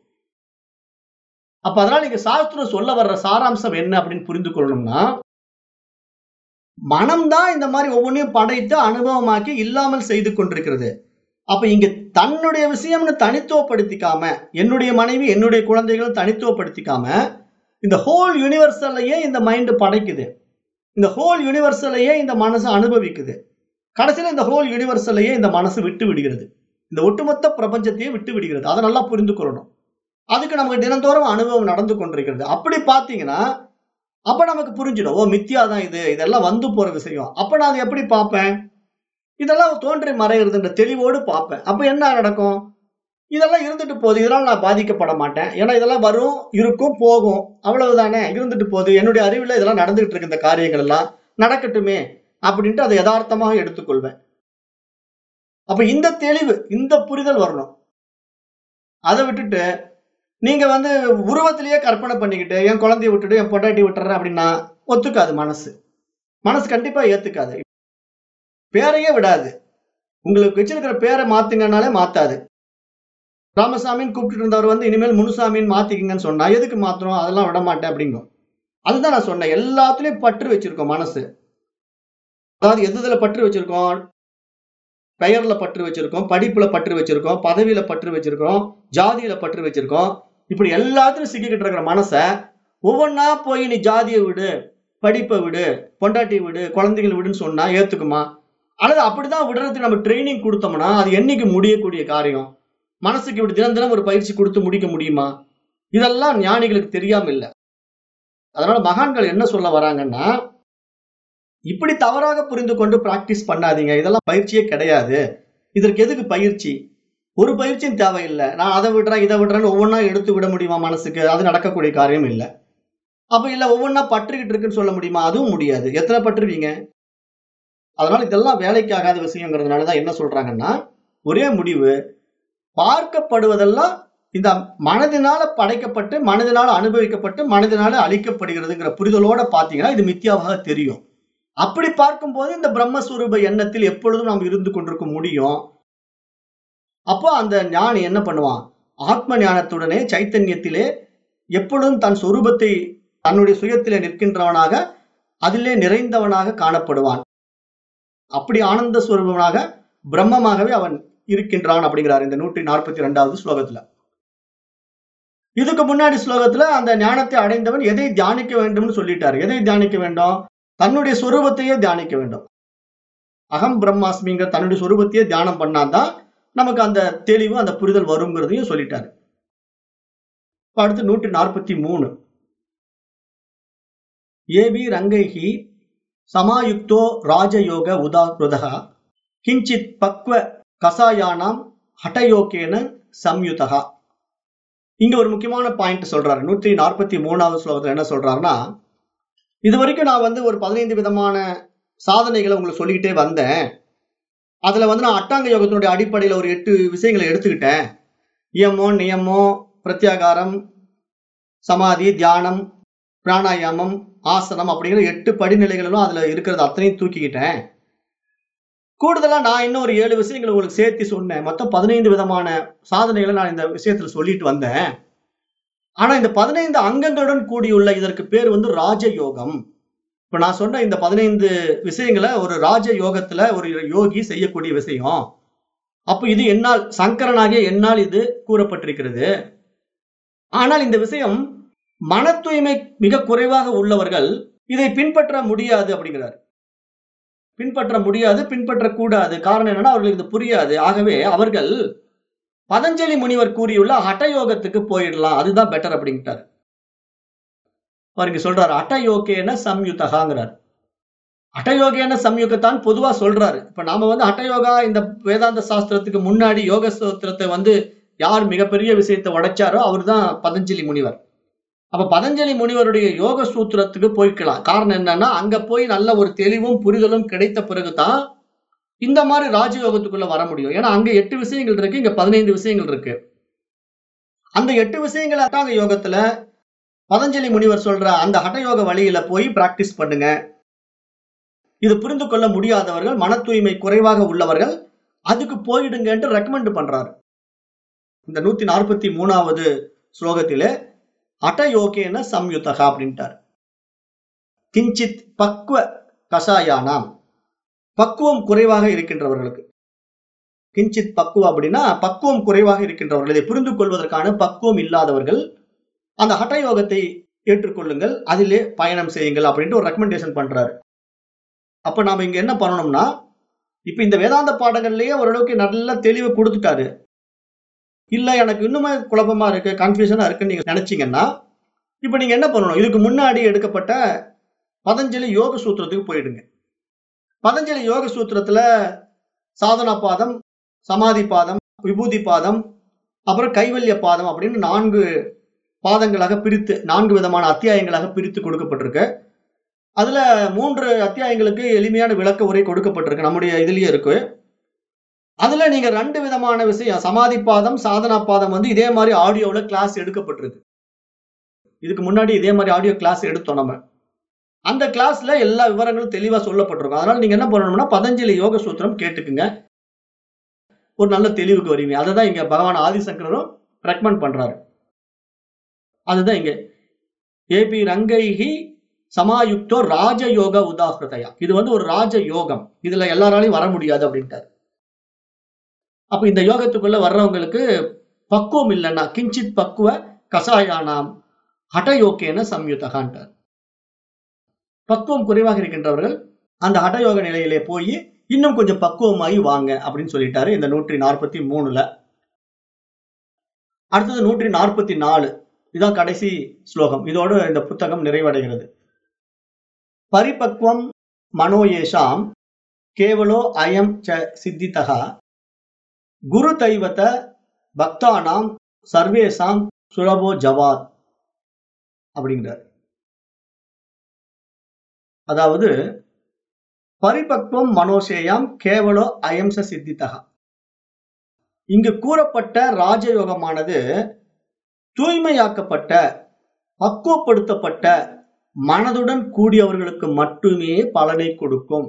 அப்ப அதனால இங்க சாஸ்திரம் சொல்ல வர்ற சாராம்சம் என்ன அப்படின்னு புரிந்து கொள்ளணும்னா மனம்தான் இந்த மாதிரி ஒவ்வொன்றையும் படைத்து அனுபவமாக்கி இல்லாமல் செய்து கொண்டிருக்கிறது அப்ப இங்க தன்னுடைய விஷயம்னு தனித்துவப்படுத்திக்காம என்னுடைய மனைவி என்னுடைய குழந்தைகளும் தனித்துவப்படுத்திக்காம இந்த ஹோல் யூனிவர்சல்லையே இந்த மைண்ட் படைக்குது இந்த ஹோல் யூனிவர்சலையே இந்த மனசு அனுபவிக்குது கடைசியில இந்த ஹோல் யூனிவர்சலையே இந்த மனசு விட்டு விடுகிறது இந்த ஒட்டுமொத்த பிரபஞ்சத்தையே விட்டு விடுகிறது அதை நல்லா புரிந்து கொள்ளணும் அதுக்கு நமக்கு தினந்தோறும் அனுபவம் நடந்து கொண்டிருக்கிறது அப்படி பார்த்தீங்கன்னா அப்ப நமக்கு புரிஞ்சிடும் ஓ மித்தியா தான் இது இதெல்லாம் வந்து போற விஷயம் அப்ப நான் அதை எப்படி பார்ப்பேன் இதெல்லாம் தோன்றி மறைகிறதுன்ற தெளிவோடு பார்ப்பேன் அப்ப என்ன நடக்கும் இதெல்லாம் இருந்துட்டு போகுது இதெல்லாம் நான் பாதிக்கப்பட மாட்டேன் ஏன்னா இதெல்லாம் வரும் இருக்கும் போகும் அவ்வளவுதானே இருந்துட்டு போகுது என்னுடைய அறிவில் இதெல்லாம் நடந்துகிட்டு இருக்கு இந்த காரியங்கள் எல்லாம் நடக்கட்டுமே அப்படின்ட்டு அதை யதார்த்தமாக எடுத்துக்கொள்வேன் அப்ப இந்த தெளிவு இந்த புரிதல் வரணும் அதை விட்டுட்டு நீங்க வந்து உருவத்திலேயே கற்பனை பண்ணிக்கிட்டு என் குழந்தைய விட்டுட்டு என் பொண்டாட்டி விட்டுறேன் அப்படின்னா ஒத்துக்காது மனசு மனசு கண்டிப்பா ஏத்துக்காது பேரையே விடாது உங்களுக்கு வச்சிருக்கிற பேரை மாத்துங்கனாலே மாத்தாது ராமசாமின்னு கூப்பிட்டு இருந்தவர் வந்து இனிமேல் முனுசாமின்னு மாத்திக்கிங்கன்னு சொன்னா எதுக்கு மாத்தணும் அதெல்லாம் விட மாட்டேன் அப்படிங்கும் அதுதான் நான் சொன்னேன் எல்லாத்துலயும் பற்று வச்சிருக்கோம் மனசு அதாவது எது இதுல பற்று வச்சிருக்கோம் பெயர்ல பற்று வச்சிருக்கோம் படிப்புல பற்று வச்சிருக்கோம் பதவியில பற்று வச்சிருக்கோம் ஜாதியில பற்று வச்சிருக்கோம் இப்படி எல்லாத்துலயும் சிக்கிக்கிட்டு இருக்கிற மனசை ஒவ்வொன்னா போய் நீ ஜாதியை விடு படிப்பை விடு பொண்டாட்டி விடு குழந்தைகள் விடுன்னு சொன்னா ஏத்துக்குமா அல்லது அப்படிதான் விடுறதுக்கு நம்ம ட்ரைனிங் கொடுத்தோம்னா அது என்னைக்கு முடியக்கூடிய காரியம் மனசுக்கு இப்படி தினம் தினம் ஒரு பயிற்சி கொடுத்து முடிக்க முடியுமா இதெல்லாம் ஞானிகளுக்கு தெரியாம இல்லை அதனால மகான்கள் என்ன சொல்ல வராங்கன்னா இப்படி தவறாக புரிந்து கொண்டு பிராக்டிஸ் பண்ணாதீங்க இதெல்லாம் பயிற்சியே கிடையாது இதற்கு எதுக்கு பயிற்சி ஒரு பயிற்சியும் தேவையில்லை நான் அதை விடுறேன் இதை விடுறேன்னு ஒவ்வொன்றா எடுத்து விட முடியுமா மனசுக்கு அது நடக்கக்கூடிய காரியம் இல்லை அப்ப இல்ல ஒவ்வொன்றா பற்றுக்கிட்டு இருக்குன்னு சொல்ல முடியுமா அதுவும் முடியாது எத்தனை பற்றுவீங்க அதனால இதெல்லாம் வேலைக்காகாத விஷயங்கிறதுனால தான் என்ன சொல்றாங்கன்னா ஒரே முடிவு பார்க்கப்படுவதெல்லாம் இந்த மனதினால படைக்கப்பட்டு மனதினால அனுபவிக்கப்பட்டு மனதினால அழிக்கப்படுகிறதுங்கிற புரிதலோட பார்த்தீங்கன்னா இது மித்தியாவாக தெரியும் அப்படி பார்க்கும்போது இந்த பிரம்மஸ்வரூப எண்ணத்தில் எப்பொழுதும் நாம் இருந்து கொண்டிருக்க முடியும் அப்போ அந்த ஞானி என்ன பண்ணுவான் ஆத்ம ஞானத்துடனே சைத்தன்யத்திலே எப்பொழுதும் தன் சொரூபத்தை தன்னுடைய சுயத்திலே நிற்கின்றவனாக அதிலே நிறைந்தவனாக காணப்படுவான் அப்படி ஆனந்த ஸ்வரூபனாக பிரம்மமாகவே அவன் இருக்கின்றான் அப்படிங்கிறார் இந்த நூற்றி நாற்பத்தி ரெண்டாவது ஸ்லோகத்துல இதுக்கு முன்னாடி ஸ்லோகத்துல அந்த ஞானத்தை அடைந்தவன் எதை தியானிக்க வேண்டும்னு சொல்லிட்டாரு எதை தியானிக்க வேண்டும் தன்னுடைய சொரூபத்தையே தியானிக்க வேண்டும் அகம் பிரம்மாஸ்மிங்கிற தன்னுடைய சொரூபத்தையே தியானம் பண்ணாதான் நமக்கு அந்த தெளிவு அந்த புரிதல் வருங்கிறதையும் சொல்லிட்டாரு அடுத்து நூற்றி நாற்பத்தி மூணு ஏபி ரங்கைஹி சமாயுக்தோ ராஜயோக உதாகிருதா கிஞ்சித் பக்வ கசாயானாம் ஹட்டயோகேன சம்யுதா இங்க ஒரு முக்கியமான பாயிண்ட் சொல்றாரு நூற்றி நாற்பத்தி மூணாவது ஸ்லோகத்துல என்ன சொல்றாருன்னா இது வரைக்கும் நான் வந்து ஒரு பதினைந்து விதமான சாதனைகளை உங்களுக்கு சொல்லிக்கிட்டே வந்தேன் அதுல வந்து நான் அட்டாங்க யோகத்தினுடைய அடிப்படையில ஒரு எட்டு விஷயங்களை எடுத்துக்கிட்டேன் இயமோ நியமோ பிரத்யாகாரம் சமாதி தியானம் பிராணாயாமம் ஆசனம் அப்படிங்கிற எட்டு படிநிலைகளும் அதுல இருக்கிறது அத்தனையும் தூக்கிக்கிட்டேன் கூடுதலா நான் இன்னும் ஒரு ஏழு விஷயங்களை உங்களுக்கு சேர்த்து சொன்னேன் மொத்தம் பதினைந்து விதமான சாதனைகளை நான் இந்த விஷயத்துல சொல்லிட்டு வந்தேன் ஆனா இந்த பதினைந்து அங்கங்களுடன் கூடியுள்ள இதற்கு பேர் வந்து ராஜயோகம் இப்ப நான் சொன்ன இந்த பதினைந்து விஷயங்களை ஒரு ராஜ யோகத்துல ஒரு யோகி செய்யக்கூடிய விஷயம் அப்ப இது என்னால் சங்கரனாகிய என்னால் இது கூறப்பட்டிருக்கிறது ஆனால் இந்த விஷயம் மன தூய்மை மிக குறைவாக உள்ளவர்கள் இதை பின்பற்ற முடியாது அப்படிங்கிறார் பின்பற்ற முடியாது பின்பற்றக்கூடாது காரணம் என்னன்னா அவர்களுக்கு இது புரியாது ஆகவே அவர்கள் பதஞ்சலி முனிவர் கூறியுள்ள ஹட்டயோகத்துக்கு போயிடலாம் அதுதான் பெட்டர் அப்படின்ட்டார் பாருங்க சொல்றாரு அட்டயோகேன சம்யுதகாங்கிறார் அட்டயோகேன சம்யுகத்தான் பொதுவா சொல்றாரு இப்ப நாம வந்து அட்டயோகா இந்த வேதாந்த சாஸ்திரத்துக்கு முன்னாடி யோக சாஸ்திரத்தை வந்து யார் மிகப்பெரிய விஷயத்தை உடைச்சாரோ அவர் தான் பதஞ்சலி முனிவர் அப்ப பதஞ்சலி முனிவருடைய யோக சூத்திரத்துக்கு போய்க்கலாம் காரணம் என்னன்னா அங்க போய் நல்ல ஒரு தெளிவும் புரிதலும் கிடைத்த பிறகுதான் இந்த மாதிரி ராஜயோகத்துக்குள்ள வர முடியும் ஏன்னா அங்க எட்டு விஷயங்கள் இருக்கு இங்க பதினைந்து விஷயங்கள் இருக்கு அந்த எட்டு விஷயங்கள் அட்டாங்க யோகத்துல பதஞ்சலி முனிவர் சொல்ற அந்த ஹட்டயோக வழியில போய் பிராக்டிஸ் பண்ணுங்க இது புரிந்து கொள்ள முடியாதவர்கள் மன தூய்மை குறைவாக உள்ளவர்கள் அதுக்கு போயிடுங்கன்ட்டு ரெக்கமெண்ட் பண்றாரு இந்த நூத்தி நாற்பத்தி மூணாவது ஸ்லோகத்திலே அட்டயோகேன சம்யுத்தகா அப்படின்ட்டார் கிஞ்சித் பக்வ கஷாயானாம் பக்குவம் குறைவாக இருக்கின்றவர்களுக்கு கிஞ்சித் பக்குவம் அப்படின்னா பக்குவம் குறைவாக இருக்கின்றவர்கள் இதை புரிந்து கொள்வதற்கான பக்குவம் இல்லாதவர்கள் அந்த ஹட்டயோகத்தை ஏற்றுக்கொள்ளுங்கள் அதிலே பயணம் செய்யுங்கள் அப்படின்ட்டு ஒரு ரெக்கமெண்டேஷன் பண்றாரு அப்ப நாம இங்க என்ன பண்ணணும்னா இப்ப இந்த வேதாந்த பாடங்கள்லயே ஓரளவுக்கு நல்ல தெளிவு கொடுத்துட்டாரு இல்ல எனக்கு இன்னுமே குழப்பமா இருக்கு கன்ஃபியூஷனா இருக்குன்னு நீங்க நினைச்சீங்கன்னா இப்ப நீங்க என்ன பண்ணணும் இதுக்கு முன்னாடி எடுக்கப்பட்ட பதஞ்சலி யோக சூத்திரத்துக்கு போயிடுங்க பதஞ்சலி யோக சூத்திரத்துல சாதனா பாதம் சமாதி பாதம் விபூதி பாதம் அப்புறம் கைவல்ய பாதம் அப்படின்னு நான்கு பாதங்களாக பிரித்து நான்கு விதமான அத்தியாயங்களாக பிரித்து கொடுக்கப்பட்டிருக்கு அதுல மூன்று அத்தியாயங்களுக்கு எளிமையான விளக்க உரை கொடுக்கப்பட்டிருக்கு நம்முடைய இதுலயே இருக்கு அதுல நீங்க ரெண்டு விதமான விஷயம் சமாதி பாதம் சாதனா பாதம் வந்து இதே மாதிரி ஆடியோவில் கிளாஸ் எடுக்கப்பட்டிருக்கு இதுக்கு முன்னாடி இதே மாதிரி ஆடியோ கிளாஸ் எடுத்தோம் நம்ம அந்த கிளாஸ்ல எல்லா விவரங்களும் தெளிவா சொல்லப்பட்டிருக்கும் அதனால நீங்க என்ன பண்ணணும்னா பதஞ்சலி யோக சூத்திரம் கேட்டுக்குங்க ஒரு நல்ல தெளிவுக்கு வருவீங்க அதை தான் இங்க பகவான் ஆதிசங்கரும் ரெக்கமெண்ட் பண்றாரு அதுதான் இங்க ஏபி ரங்கைஹி சமாயுக்தோ ராஜயோக உதாகிருதயா இது வந்து ஒரு ராஜ யோகம் இதுல எல்லாராலையும் வர முடியாது அப்படின்ட்டாரு அப்ப இந்த யோகத்துக்குள்ள வர்றவங்களுக்கு பக்குவம் இல்லைன்னா கிஞ்சித் பக்குவ கசாயானாம் ஹடயோகேன சம்யுதகான்ட்டார் பக்குவம் குறைவாக இருக்கின்றவர்கள் அந்த ஹடயோக நிலையிலே போய் இன்னும் கொஞ்சம் பக்குவமாகி வாங்க அப்படின்னு சொல்லிட்டாரு இந்த நூற்றி நாற்பத்தி மூணுல அடுத்தது நூற்றி நாற்பத்தி நாலு இதான் கடைசி ஸ்லோகம் இதோடு இந்த புத்தகம் நிறைவடைகிறது பரிபக்வம் மனோயேஷாம் கேவலோ அயம் ச சித்திதகா குரு தைவத பக்தானாம் சர்வேசாம் சுலபோ ஜவாத் அப்படிங்கிறார் அதாவது பரிபக்வம் மனோசேயாம் கேவலோ அயம்ச சித்திதகா இங்கு கூறப்பட்ட ராஜயோகமானது தூய்மையாக்கப்பட்ட பக்குவப்படுத்தப்பட்ட மனதுடன் கூடியவர்களுக்கு மட்டுமே பலனை கொடுக்கும்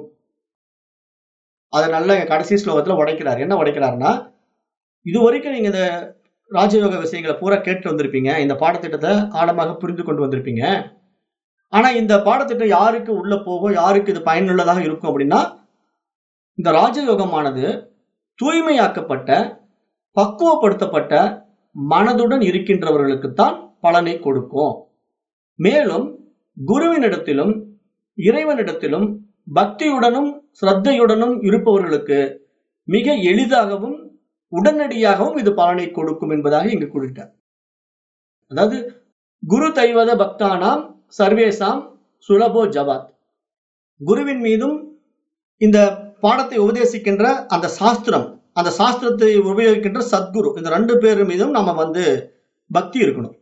அதை நல்ல கடைசி ஸ்லோகத்துல உடைக்கிறார் என்ன உடைக்கிறாருன்னா இது வரைக்கும் நீங்க இந்த ராஜயோக விஷயங்களை பூரா கேட்டு வந்திருப்பீங்க இந்த பாடத்திட்டத்தை ஆழமாக புரிந்து கொண்டு வந்திருப்பீங்க ஆனா இந்த பாடத்திட்டம் யாருக்கு உள்ள போகும் யாருக்கு இது பயனுள்ளதாக இருக்கும் அப்படின்னா இந்த ராஜயோகமானது தூய்மையாக்கப்பட்ட பக்குவப்படுத்தப்பட்ட மனதுடன் இருக்கின்றவர்களுக்குத்தான் பலனை கொடுக்கும் மேலும் குருவினிடத்திலும் இறைவனிடத்திலும் பக்தியுடனும் சிரத்தையுடனும் இருப்பவர்களுக்கு மிக எளிதாகவும் உடனடியாகவும் இது பலனை கொடுக்கும் என்பதாக இங்கு குறிட்டார் அதாவது குரு தைவத பக்தானாம் சர்வேசாம் சுலபோ ஜவாத் குருவின் மீதும் இந்த பாடத்தை உபதேசிக்கின்ற அந்த சாஸ்திரம் அந்த சாஸ்திரத்தை உபயோகிக்கின்ற சத்குரு இந்த ரெண்டு பேர் மீதும் நம்ம வந்து பக்தி இருக்கணும்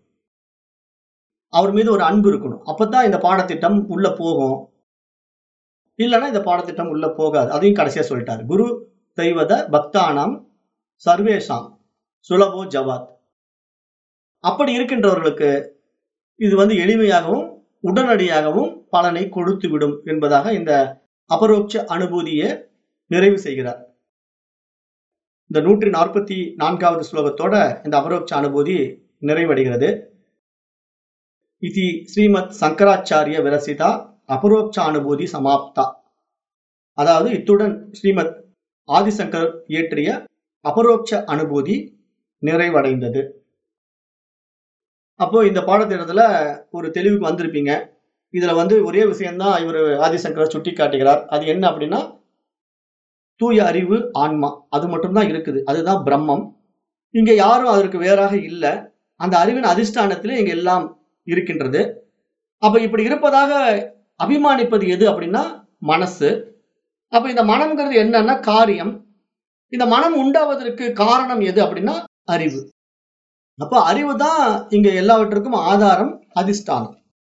அவர் மீது ஒரு அன்பு இருக்கணும் அப்பதான் இந்த பாடத்திட்டம் உள்ள போகும் இல்லைன்னா இந்த பாடத்திட்டம் உள்ள போகாது அதையும் கடைசியா சொல்லிட்டாரு குரு தெய்வத பக்தானாம் சர்வேஷாம் சுலபோ ஜவாத் அப்படி இருக்கின்றவர்களுக்கு இது வந்து எளிமையாகவும் உடனடியாகவும் பலனை கொடுத்து விடும் என்பதாக இந்த அபரோட்ச அனுபூதியை நிறைவு செய்கிறார் இந்த நூற்றி நாற்பத்தி நான்காவது ஸ்லோகத்தோட இந்த அபரோட்ச அனுபூதி நிறைவடைகிறது இது ஸ்ரீமத் சங்கராச்சாரிய விரசிதா அபரோக்ஷ அனுபூதி சமாப்தா அதாவது இத்துடன் ஸ்ரீமத் ஆதிசங்கர் இயற்றிய அபரோக்ஷ அனுபூதி நிறைவடைந்தது அப்போ இந்த பாடத்திட்டத்துல ஒரு தெளிவுக்கு வந்திருப்பீங்க இதுல வந்து ஒரே விஷயம்தான் இவர் ஆதிசங்கர் சுட்டி காட்டுகிறார் அது என்ன அப்படின்னா தூய அறிவு ஆன்மா அது மட்டும்தான் இருக்குது அதுதான் பிரம்மம் இங்க யாரும் அதற்கு வேறாக இல்லை அந்த அறிவின் அதிஷ்டானத்திலே இங்க எல்லாம் இருக்கின்றது அப்ப இப்படி இருப்பதாக அபிமானிப்பது எது அப்படின்னா மனசு அப்ப இந்த மனம்ங்கிறது என்னன்னா காரியம் இந்த மனம் உண்டாவதற்கு காரணம் எது அப்படின்னா அறிவு அப்ப அறிவு தான் இங்க எல்லாவற்றுக்கும் ஆதாரம் அதிஷ்டானம்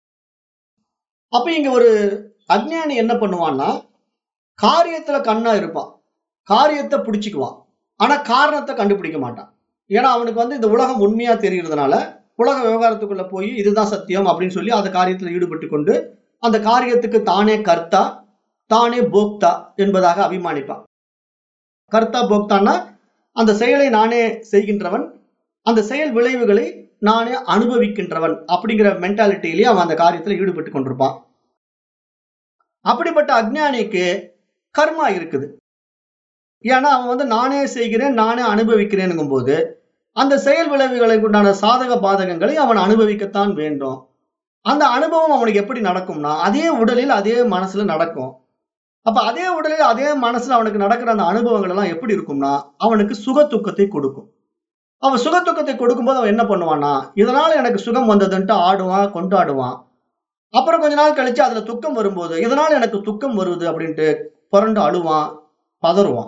அப்ப இங்க ஒரு அஜ்ஞானி என்ன பண்ணுவான்னா காரியத்துல கண்ணா இருப்பான் காரியத்தை பிடிச்சிக்குவான் ஆனா காரணத்தை கண்டுபிடிக்க மாட்டான் ஏன்னா அவனுக்கு வந்து இந்த உலகம் உண்மையா தெரிகிறதுனால உலக விவகாரத்துக்குள்ள போய் இதுதான் சத்தியம் அப்படின்னு சொல்லி அந்த காரியத்தில் ஈடுபட்டு கொண்டு அந்த காரியத்துக்கு தானே கர்த்தா தானே போக்தா என்பதாக அபிமானிப்பான் கர்த்தா போக்தான்னா அந்த செயலை நானே செய்கின்றவன் அந்த செயல் விளைவுகளை நானே அனுபவிக்கின்றவன் அப்படிங்கிற மென்டாலிட்டியிலேயே அவன் அந்த காரியத்துல ஈடுபட்டு கொண்டிருப்பான் அப்படிப்பட்ட அஜ்ஞானிக்கு கர்மா இருக்குது ஏன்னா அவன் வந்து நானே செய்கிறேன் நானே அனுபவிக்கிறேனுங்கும் போது அந்த செயல் விளைவுகளை உண்டான சாதக பாதகங்களை அவன் அனுபவிக்கத்தான் வேண்டும் அந்த அனுபவம் அவனுக்கு எப்படி நடக்கும்னா அதே உடலில் அதே மனசுல நடக்கும் அப்ப அதே உடலில் அதே மனசுல அவனுக்கு நடக்கிற அந்த அனுபவங்கள் எல்லாம் எப்படி இருக்கும்னா அவனுக்கு சுக துக்கத்தை கொடுக்கும் அவன் சுக துக்கத்தை கொடுக்கும்போது அவன் என்ன பண்ணுவான்னா இதனால எனக்கு சுகம் வந்ததுன்ட்டு ஆடுவான் கொண்டாடுவான் அப்புறம் கொஞ்ச நாள் கழிச்சு அதுல துக்கம் வரும்போது இதனால எனக்கு துக்கம் வருது அப்படின்ட்டு புரண்டு அழுவான் பதறுவான்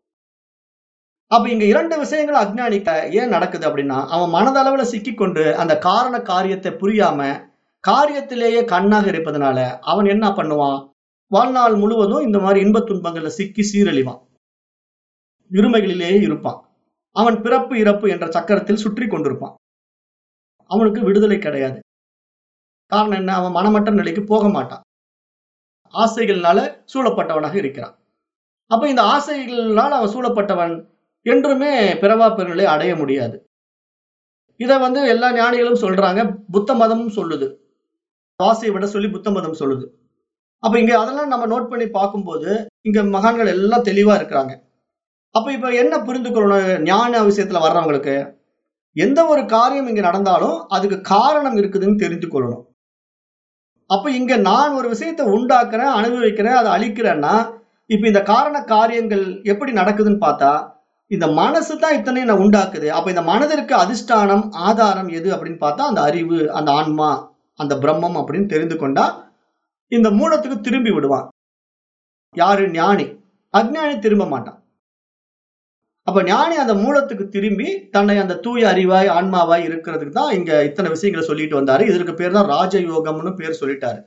அப்ப இங்க இரண்டு விஷயங்கள் அஜ்ஞானிக்க ஏன் நடக்குது அப்படின்னா அவன் மனதளவுல சிக்கிக்கொண்டு அந்த காரண காரியத்தை புரியாம காரியத்திலேயே கண்ணாக இருப்பதனால அவன் என்ன பண்ணுவான் வாழ்நாள் முழுவதும் இந்த மாதிரி இன்பத் துன்பங்கள்ல சிக்கி சீரழிவான் இருமைகளிலேயே இருப்பான் அவன் பிறப்பு இறப்பு என்ற சக்கரத்தில் சுற்றி கொண்டிருப்பான் அவனுக்கு விடுதலை கிடையாது காரணம் என்ன அவன் மனமற்ற நிலைக்கு போக மாட்டான் ஆசைகள்னால சூழப்பட்டவனாக இருக்கிறான் அப்ப இந்த ஆசைகளால் அவன் சூழப்பட்டவன் என்றுமே பிறவா பெருநிலை அடைய முடியாது இத வந்து எல்லா ஞானிகளும் சொல்றாங்க புத்த மதமும் சொல்லுது ஆசையை விட சொல்லி புத்த மதம் சொல்லுது அப்ப இங்க அதெல்லாம் நம்ம நோட் பண்ணி பார்க்கும்போது இங்க மகான்கள் எல்லாம் தெளிவா இருக்கிறாங்க அப்ப இப்ப என்ன புரிந்து கொள்ளணும் ஞான விஷயத்துல வர்றவங்களுக்கு எந்த ஒரு காரியம் இங்க நடந்தாலும் அதுக்கு காரணம் இருக்குதுன்னு தெரிந்து கொள்ளணும் அப்ப இங்க நான் ஒரு விஷயத்தை உண்டாக்குறேன் அனுபவிக்கிறேன் அதை அழிக்கிறேன்னா இப்ப இந்த காரண காரியங்கள் எப்படி நடக்குதுன்னு பார்த்தா இந்த மனசு தான் இத்தனை நான் உண்டாக்குது அப்ப இந்த மனதிற்கு அதிஷ்டானம் ஆதாரம் எது அப்படின்னு பார்த்தா அந்த அறிவு அந்த ஆன்மா அந்த பிரம்மம் அப்படின்னு தெரிந்து கொண்டா இந்த மூலத்துக்கு திரும்பி விடுவான் யாரு ஞானி அஜ்ஞானி திரும்ப மாட்டான் அப்ப ஞானி அந்த மூலத்துக்கு திரும்பி தன்னை அந்த தூய அறிவாய் ஆன்மாவாய் இருக்கிறதுக்கு தான் இங்க இத்தனை விஷயங்களை சொல்லிட்டு வந்தாரு இதற்கு பேர் தான் ராஜயோகம்னு பேர் சொல்லிட்டாரு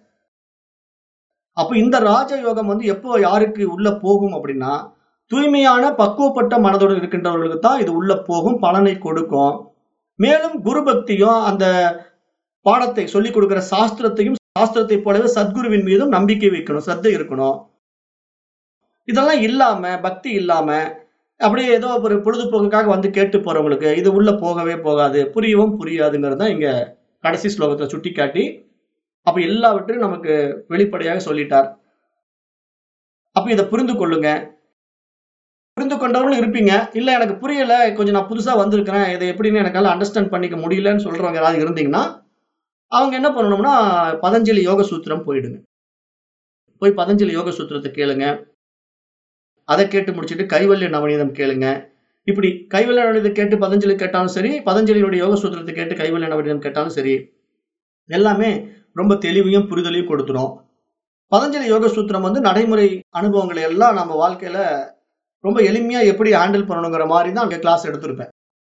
அப்ப இந்த ராஜயோகம் வந்து எப்போ யாருக்கு உள்ள போகும் அப்படின்னா தூய்மையான பக்குவப்பட்ட மனதோடு இருக்கின்றவர்களுக்கு தான் இது உள்ள போகும் பலனை கொடுக்கும் மேலும் குரு பக்தியும் அந்த பாடத்தை சொல்லிக் கொடுக்கிற சாஸ்திரத்தையும் சாஸ்திரத்தை போலவே சத்குருவின் மீதும் நம்பிக்கை வைக்கணும் சத்தை இருக்கணும் இதெல்லாம் இல்லாம பக்தி இல்லாம அப்படியே ஏதோ ஒரு பொழுதுபோக்குக்காக வந்து கேட்டு போறவங்களுக்கு இது உள்ள போகவே போகாது புரியவும் புரியாதுங்கிறது தான் இங்க கடைசி ஸ்லோகத்துல சுட்டி காட்டி அப்ப எல்லாவற்றையும் நமக்கு வெளிப்படையாக சொல்லிட்டார் அப்ப இதை புரிந்து கொள்ளுங்க புரிந்து கொண்டவர்களும் இருப்பீங்க இல்ல எனக்கு புரியல கொஞ்சம் நான் புதுசா வந்திருக்கிறேன் இதை எப்படின்னு எனக்கால அண்டர்ஸ்டாண்ட் பண்ணிக்க முடியலன்னு சொல்றவங்க யாராவது இருந்தீங்கன்னா அவங்க என்ன பண்ணணும்னா பதஞ்சலி யோக சூத்திரம் போயிடுங்க போய் பதஞ்சலி யோக சூத்திரத்தை கேளுங்க அதை கேட்டு முடிச்சுட்டு கைவல்ய நவநீதம் கேளுங்க இப்படி கைவல்ய நவநீதம் கேட்டு பதஞ்சலி கேட்டாலும் சரி பதஞ்சலியுடைய யோக சூத்திரத்தை கேட்டு கைவல்ய நவநீதம் கேட்டாலும் சரி எல்லாமே ரொம்ப தெளிவையும் புரிதலையும் கொடுத்துரும் பதஞ்சலி யோக சூத்திரம் வந்து நடைமுறை அனுபவங்களை எல்லாம் நம்ம வாழ்க்கையில ரொம்ப எளிமையா எப்படி ஹேண்டில் பண்ணணுங்கிற மாதிரி தான் அங்க கிளாஸ் எடுத்திருப்பேன்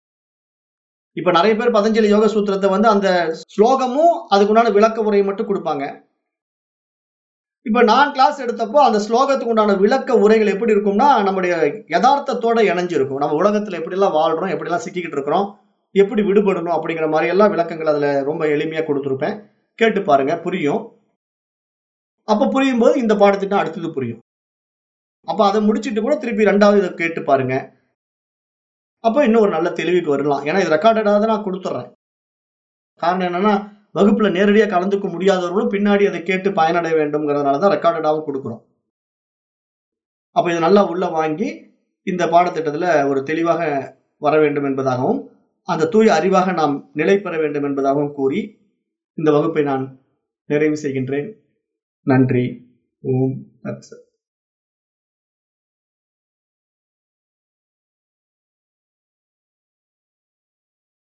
இப்ப நிறைய பேர் பதஞ்சலி யோக சூத்திரத்தை வந்து அந்த ஸ்லோகமும் அதுக்குண்டான விளக்க உரையை மட்டும் கொடுப்பாங்க இப்ப நான் கிளாஸ் எடுத்தப்போ அந்த ஸ்லோகத்துக்கு உண்டான விளக்க உரைகள் எப்படி இருக்கும்னா நம்முடைய யதார்த்தத்தோட இணைஞ்சிருக்கும் நம்ம உலகத்துல எப்படி எல்லாம் வாழ்றோம் எப்படி எல்லாம் சிக்கிக்கிட்டு இருக்கிறோம் எப்படி விடுபடணும் அப்படிங்கிற மாதிரி எல்லாம் விளக்கங்கள் அதுல ரொம்ப எளிமையா கொடுத்துருப்பேன் கேட்டு பாருங்க புரியும் அப்ப புரியும் போது இந்த பாடத்திட்டம் அடுத்தது புரியும் அப்ப அதை முடிச்சிட்டு கூட திருப்பி ரெண்டாவது இதை கேட்டு பாருங்க அப்ப இன்னும் ஒரு நல்ல தெளிவுக்கு வரலாம் ஏன்னா இது ரெக்கார்டடாக தான் நான் கொடுத்துட்றேன் காரணம் என்னன்னா வகுப்புல நேரடியாக கலந்துக்க முடியாதவர்களும் பின்னாடி அதை கேட்டு பயனடைய வேண்டும்ங்கிறதுனால தான் ரெக்கார்டடாகவும் கொடுக்குறோம் அப்ப இதை நல்லா உள்ள வாங்கி இந்த பாடத்திட்டத்துல ஒரு தெளிவாக வர வேண்டும் என்பதாகவும் அந்த தூய அறிவாக நாம் நிலை பெற வேண்டும் என்பதாகவும் கூறி இந்த வகுப்பை நான் நிறைவு செய்கின்றேன் நன்றி ஓம் தத்சத்